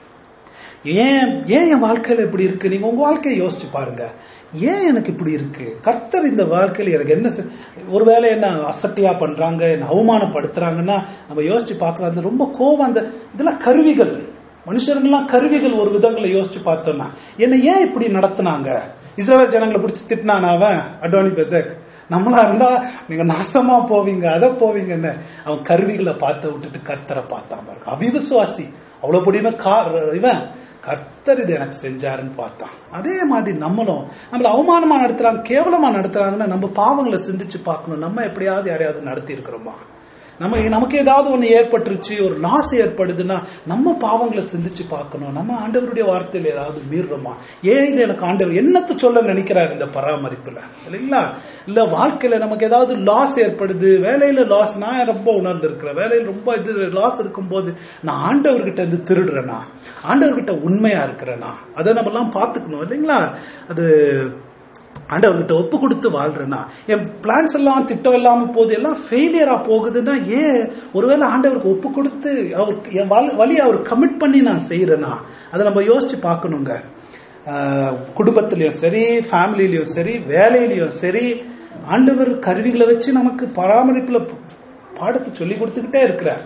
ஏன் ஏன் என் வாழ்க்கையில இப்படி இருக்கு நீங்க உங்க வாழ்க்கையை யோசிச்சு பாருங்க ஏன் எனக்கு இப்படி இருக்கு கர்த்தர் இந்த வாழ்க்கையில எனக்கு என்ன செ- ஒருவேளை என்ன அசட்டியா பண்றாங்க என்ன அவமானப்படுத்துறாங்கன்னா நம்ம யோசிச்சு பார்க்கலாம் அது ரொம்ப கோவம் அந்த இதெல்லாம் கருவிகள் மனுஷருங்கெல்லாம் கருவிகள் ஒரு விதங்களை யோசிச்சு பார்த்தோம்னா என்ன ஏன் இப்படி நடத்துனாங்க இஸ்ரேல் ஜனங்களை பிடிச்சி திட்டினான் அவன் அட்வானி பெசக் நம்மளா இருந்தா நீங்க நாசமா போவீங்க அத போவீங்கன்னு அவன் கருவிகளை பார்த்து விட்டுட்டு கர்த்தரை பார்த்தான் பாருங்க அவிவிசுவாசி அவ்வளவு பொடியுமே கார் இவன் கர்த்தர் இது எனக்கு செஞ்சாருன்னு பார்த்தான் அதே மாதிரி நம்மளும் நம்மள அவமானமா நடத்துறாங்க கேவலமா நடத்துறாங்கன்னா நம்ம பாவங்களை சிந்திச்சு பார்க்கணும் நம்ம எப்படியாவது யாரையாவது நடத்தி இருக்கிறோமா நம்ம நமக்கு ஏதாவது ஒண்ணு ஏற்பட்டுருச்சு ஒரு லாஸ் ஏற்படுதுன்னா நம்ம பாவங்களை சிந்திச்சு பார்க்கணும் நம்ம ஆண்டவருடைய வார்த்தையில ஏதாவது மீறுறோமா ஏன் இது எனக்கு ஆண்டவர் என்னத்த சொல்ல நினைக்கிறார் இந்த பராமரிப்புல இல்லைங்களா இல்ல வாழ்க்கையில நமக்கு ஏதாவது லாஸ் ஏற்படுது வேலையில லாஸ் நான் ரொம்ப உணர்ந்திருக்கிறேன் வேலையில ரொம்ப இது லாஸ் இருக்கும்போது நான் ஆண்டவர்கிட்ட இருந்து திருடுறேனா ஆண்டவர்கிட்ட உண்மையா இருக்கிறேனா அதை நம்ம எல்லாம் பார்த்துக்கணும் இல்லைங்களா அது ஆண்டவர்கிட்ட ஒப்பு கொடுத்து வாழ்றேன்னா என் பிளான்ஸ் எல்லாம் திட்டம் இல்லாம போகுது எல்லாம் ஃபெயிலியரா போகுதுன்னா ஏன் ஒருவேளை ஆண்டவருக்கு ஒப்பு கொடுத்து அவருக்கு என் வாழ்- வழியை அவர் கமிட் பண்ணி நான் செய்யறேனா அதை நம்ம யோசிச்சு பார்க்கணுங்க ஆஹ், குடும்பத்திலயும் சரி ஃபேமிலிலயும் சரி வேலையிலயும் சரி ஆண்டவர் கருவிகளை வச்சு நமக்கு பராமரிப்புல பாடத்தை சொல்லி கொடுத்துக்கிட்டே இருக்கிறார்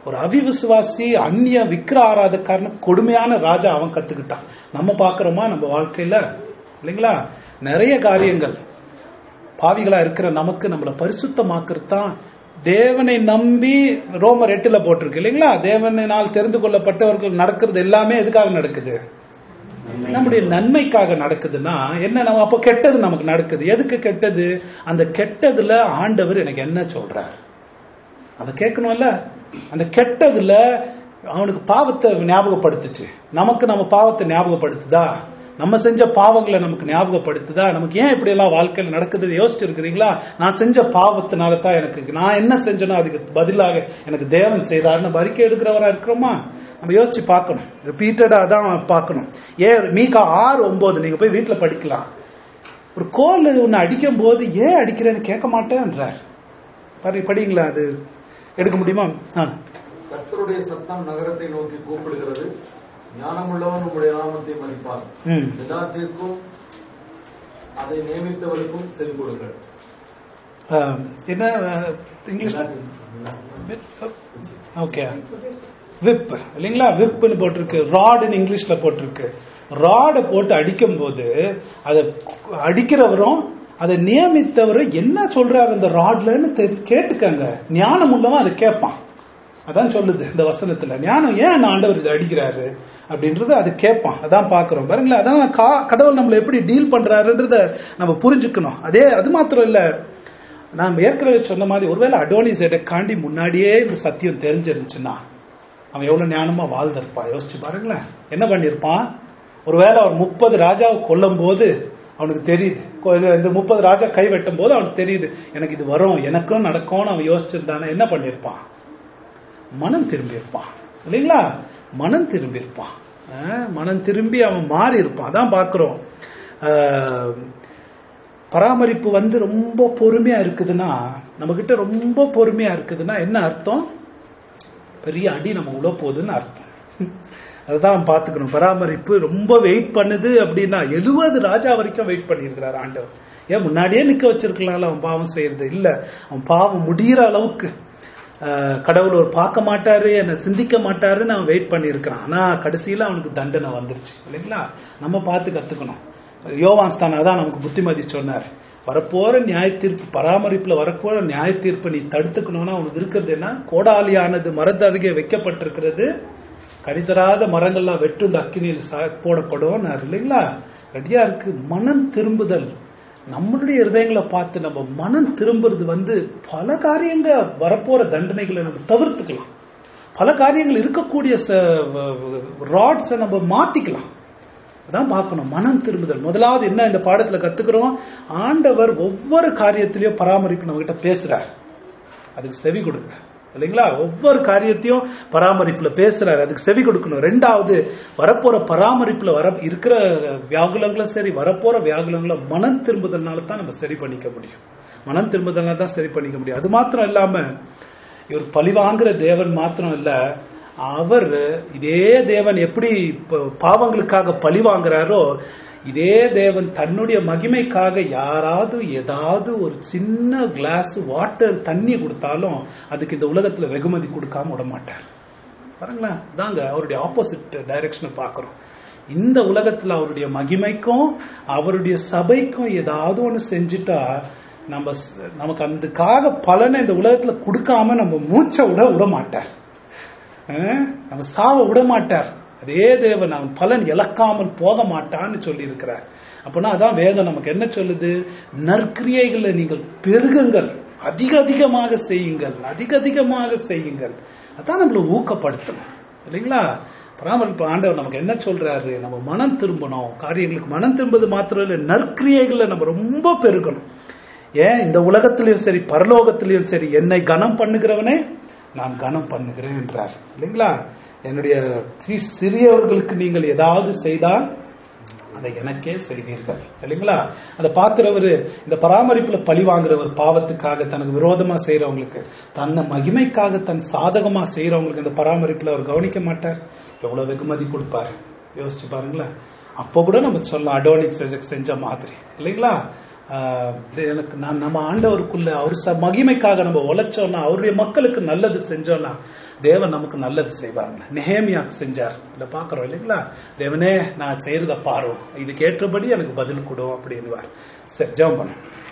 ஒரு அவிவிசுவாசி அந்நிய விக்கிர ஆராதக்காரன் கொடுமையான ராஜா அவன் கத்துக்கிட்டான் நம்ம பாக்குறோமா நம்ம வாழ்க்கையில இல்லைங்களா நிறைய காரியங்கள் பாவிகளா இருக்கிற நமக்கு நம்மளை பரிசுத்தமாக்குறது தான் தேவனை நம்பி ரோமர் எட்டுல போட்டிருக்கு இல்லைங்களா தேவனால் தெரிந்து கொள்ளப்பட்டவர்கள் நடக்கிறது எல்லாமே எதுக்காக நடக்குது நம்முடைய நன்மைக்காக நடக்குதுன்னா என்ன நம்ம அப்போ கெட்டது நமக்கு நடக்குது எதுக்கு கெட்டது அந்த கெட்டதுல ஆண்டவர் எனக்கு என்ன சொல்றார் அதை கேட்கணும்ல அந்த கெட்டதுல அவனுக்கு பாவத்தை ஞாபகப்படுத்துச்சு நமக்கு நம்ம பாவத்தை ஞாபகப்படுத்துதா நம்ம செஞ்ச பாவங்களை நமக்கு ஞாபகப்படுத்துதா நமக்கு ஏன் இப்படி எல்லாம் வாழ்க்கையில் நடக்குது யோசிச்சு இருக்கிறீங்களா நான் செஞ்ச பாவத்தினால தான் எனக்கு நான் என்ன செஞ்சனோ அதுக்கு பதிலாக எனக்கு தேவன் செய்தாருன்னு அறிக்கை எடுக்கிறவரா இருக்கிறோமா நம்ம யோசிச்சு பார்க்கணும் ரிப்பீட்டடா தான் பார்க்கணும் ஏ மீகா ஆறு ஒன்பது நீங்க போய் வீட்டுல படிக்கலாம் ஒரு கோல் ஒன்னு அடிக்கும் போது ஏன் அடிக்கிறேன்னு கேட்க மாட்டேன்றார் பாரு படிங்களா அது எடுக்க முடியுமா ஆ. கர்த்தருடைய சத்தம் நகரத்தை நோக்கி கூப்பிடுகிறது ஞானமுள்ளவன் உம்முடைய நாமத்தை மதிப்பார் ம் எல்லாற்றிற்கும் அதை நியமித்தவருக்கும் செவி கொடுங்கள் ஆ, என்ன ஆ, இங்கிலீஷ் ஓகே விப் இல்லைங்களா விப்னு போட்டிருக்கு ராடுன்னு இங்கிலீஷ்ல போட்டிருக்கு ராடை போட்டு அடிக்கும் போது அதை அடிக்கிறவரும் அதை நியமித்தவரும் என்ன சொல்றாரு அந்த ராட்லன்னு தெரி- கேட்டுக்கங்க ஞானம் உள்ளவன் அதை கேட்பான் அதான் சொல்லுது இந்த வசனத்துல ஞானம் ஏன் அந்த ஆண்டவர் இதை அடிக்கிறாரு அப்படின்றது அது கேட்பான் அதான் பாக்குறோம் பாருங்களேன் அதான் கா- கடவுள் நம்மளை எப்படி டீல் பண்றாருன்றத நம்ம புரிஞ்சுக்கணும் அதே அது மாத்திரம் இல்ல நான் ஏற்கனவே சொன்ன மாதிரி ஒருவேளை அடோனிஸ் காண்டி முன்னாடியே இந்த சத்தியம் தெரிஞ்சிருந்துச்சுன்னா அவன் எவ்வளவு ஞானமா வாழ்ந்திருப்பான் யோசிச்சு பாருங்களேன் என்ன பண்ணிருப்பான் ஒருவேளை அவன் முப்பது ராஜாவை கொல்லும் போது அவனுக்கு தெரியுது கொ- இது- இந்த முப்பது ராஜா கை வெட்டும் போது அவனுக்கு தெரியுது எனக்கு இது வரும் எனக்கும் நடக்கும்னு அவன் யோசிச்சிருந்தானே என்ன பண்ணிருப்பான் மனம் திரும்பியிருப்பான் இல்லைங்களா மனம் திரும்பியிருப்பான் அஹ், மனம் திரும்பி அவன் மாறி இருப்பான் அதான் பாக்குறோம் அஹ், பராமரிப்பு வந்து ரொம்ப பொறுமையா இருக்குதுன்னா நம்ம கிட்ட ரொம்ப பொறுமையா இருக்குதுன்னா என்ன அர்த்தம் பெரிய அடி நம்ம உள்ள போகுதுன்னு அர்த்தம் அதுதான் பாத்துக்கணும் பராமரிப்பு ரொம்ப வெயிட் பண்ணுது அப்படின்னா எழுபது ராஜா வரைக்கும் வெயிட் பண்ணியிருக்கிறார் ஆண்டவர் ஏன் முன்னாடியே நிக்க வச்சிருக்கலாம்ல அவன் பாவம் செய்யறது இல்ல அவன் பாவம் முடியிற அளவுக்கு ஆஹ், கடவுள் ஒரு பார்க்க மாட்டாரு என்னை சிந்திக்க மாட்டாருன்னு அவன் வெயிட் பண்ணியிருக்கிறான் ஆனா கடைசியில அவனுக்கு தண்டனை வந்துருச்சு இல்லைங்களா நம்ம பார்த்து கத்துக்கணும் யோவான் ஸ்தானம் அதான் நமக்கு புத்திமதி சொன்னார் வரப்போற நியாய தீர்ப்பு பராமரிப்புல வரப்போற நியாய தீர்ப்பை நீ தடுத்துக்கணும்னா உனக்கு இருக்கிறது என்ன கோடாலியானது மரத்து அருகே வைக்கப்பட்டிருக்கிறது கனிதராத மரங்கள்லாம் வெட்டுண்டு அக்கினியில் சா- போடப்படும் இல்லைங்களா ரெடியா இருக்கு மனம் திரும்புதல் நம்மளுடைய இருதயங்களை பார்த்து நம்ம மனம் திரும்புறது வந்து பல காரியங்க வரப்போற தண்டனைகளை நம்ம தவிர்த்துக்கலாம் பல காரியங்கள் இருக்கக்கூடிய ராட்ஸை நம்ம மாத்திக்கலாம் அதான் பார்க்கணும் மனம் திரும்புதல் முதலாவது என்ன இந்த பாடத்துல கத்துக்கிறோம் ஆண்டவர் ஒவ்வொரு காரியத்திலயும் பராமரிப்பு நம்ம கிட்ட பேசுறார் அதுக்கு செவி கொடுங்க இல்லைங்களா ஒவ்வொரு காரியத்தையும் பராமரிப்புல பேசுறாரு அதுக்கு செவி கொடுக்கணும் ரெண்டாவது வரப்போற பராமரிப்புல வர இருக்கிற வியாகுலங்களும் சரி வரப்போற வியாகுலங்களை மனம் திரும்புதல்னால தான் நம்ம சரி பண்ணிக்க முடியும் மனம் திரும்புதல்னால தான் சரி பண்ணிக்க முடியும் அது மாத்திரம் இல்லாம இவர் பழிவாங்குற தேவன் மாத்திரம் இல்ல அவர் இதே தேவன் எப்படி ப- பாவங்களுக்காக பழி வாங்குறாரோ இதே தேவன் தன்னுடைய மகிமைக்காக யாராவது ஏதாவது ஒரு சின்ன கிளாஸ் வாட்டர் தண்ணி கொடுத்தாலும் அதுக்கு இந்த உலகத்துல வெகுமதி கொடுக்காம விட மாட்டார் பாருங்களேன் தாங்க அவருடைய ஆப்போசிட் டைரக்ஷனை பார்க்கிறோம் இந்த உலகத்துல அவருடைய மகிமைக்கும் அவருடைய சபைக்கும் ஏதாவது ஒண்ணு செஞ்சுட்டா நம்ம ஸ்- நமக்கு அதுக்காக பலனை இந்த உலகத்துல கொடுக்காம நம்ம மூச்சை விட விட மாட்டார் அஹ், நம்ம சாவ விட மாட்டார் அதே தேவன் அவன் பலன் இழக்காமல் போக மாட்டான்னு சொல்லி இருக்கிறார் அப்பனா அதான் வேதம் நமக்கு என்ன சொல்லுது நற்கிரியைகளை நீங்கள் பெருகுங்கள் அதிக அதிகமாக செய்யுங்கள் அதிக அதிகமாக செய்யுங்கள் அதான் நம்மள ஊக்கப்படுத்தணும் இல்லைங்களா பராமரிப்பு ஆண்டவர் நமக்கு என்ன சொல்றாரு நம்ம மனம் திரும்பணும் காரியங்களுக்கு மனம் திரும்புவது மாத்திரம் இல்லை நற்கிரியைகளை நம்ம ரொம்ப பெருகணும் ஏன் இந்த உலகத்திலையும் சரி பரலோகத்திலையும் சரி என்னை கனம் பண்ணுகிறவனே நான் கனம் பண்ணுகிறேன் என்றார் இல்லைங்களா என்னுடைய சி- சிறியவர்களுக்கு நீங்கள் ஏதாவது செய்தால் அதை எனக்கே செய்தீர்கள் இல்லைங்களா அதை பார்க்கிறவரு இந்த பராமரிப்புல பழி வாங்குறவர் பாவத்துக்காக தனக்கு விரோதமா செய்யறவங்களுக்கு தன்னை மகிமைக்காக தன் சாதகமா செய்யறவங்களுக்கு இந்த பராமரிப்புல அவர் கவனிக்க மாட்டார் எவ்வளவு வெகுமதி கொடுப்பாரு யோசிச்சு பாருங்களேன் அப்போ கூட நம்ம சொல்லலாம் அடோனிக் செஞ்ச மாதிரி இல்லைங்களா ஆஹ் இது எனக்கு நான் நம்ம ஆண்டவருக்குள்ள அவர் ச மகிமைக்காக நம்ம உழைச்சோம்னா அவருடைய மக்களுக்கு நல்லது செஞ்சோம்னா தேவன் நமக்கு நல்லது செய்வாங்க நெஹேமியாக்கு செஞ்சார் இதை பாக்குறோம் இல்லைங்களா தேவனே நான் செய்யறத பாரு இதுக்கு ஏற்றபடி எனக்கு பதில் கொடு அப்படின்னுவார் சரி ஜெபம் பண்ணும்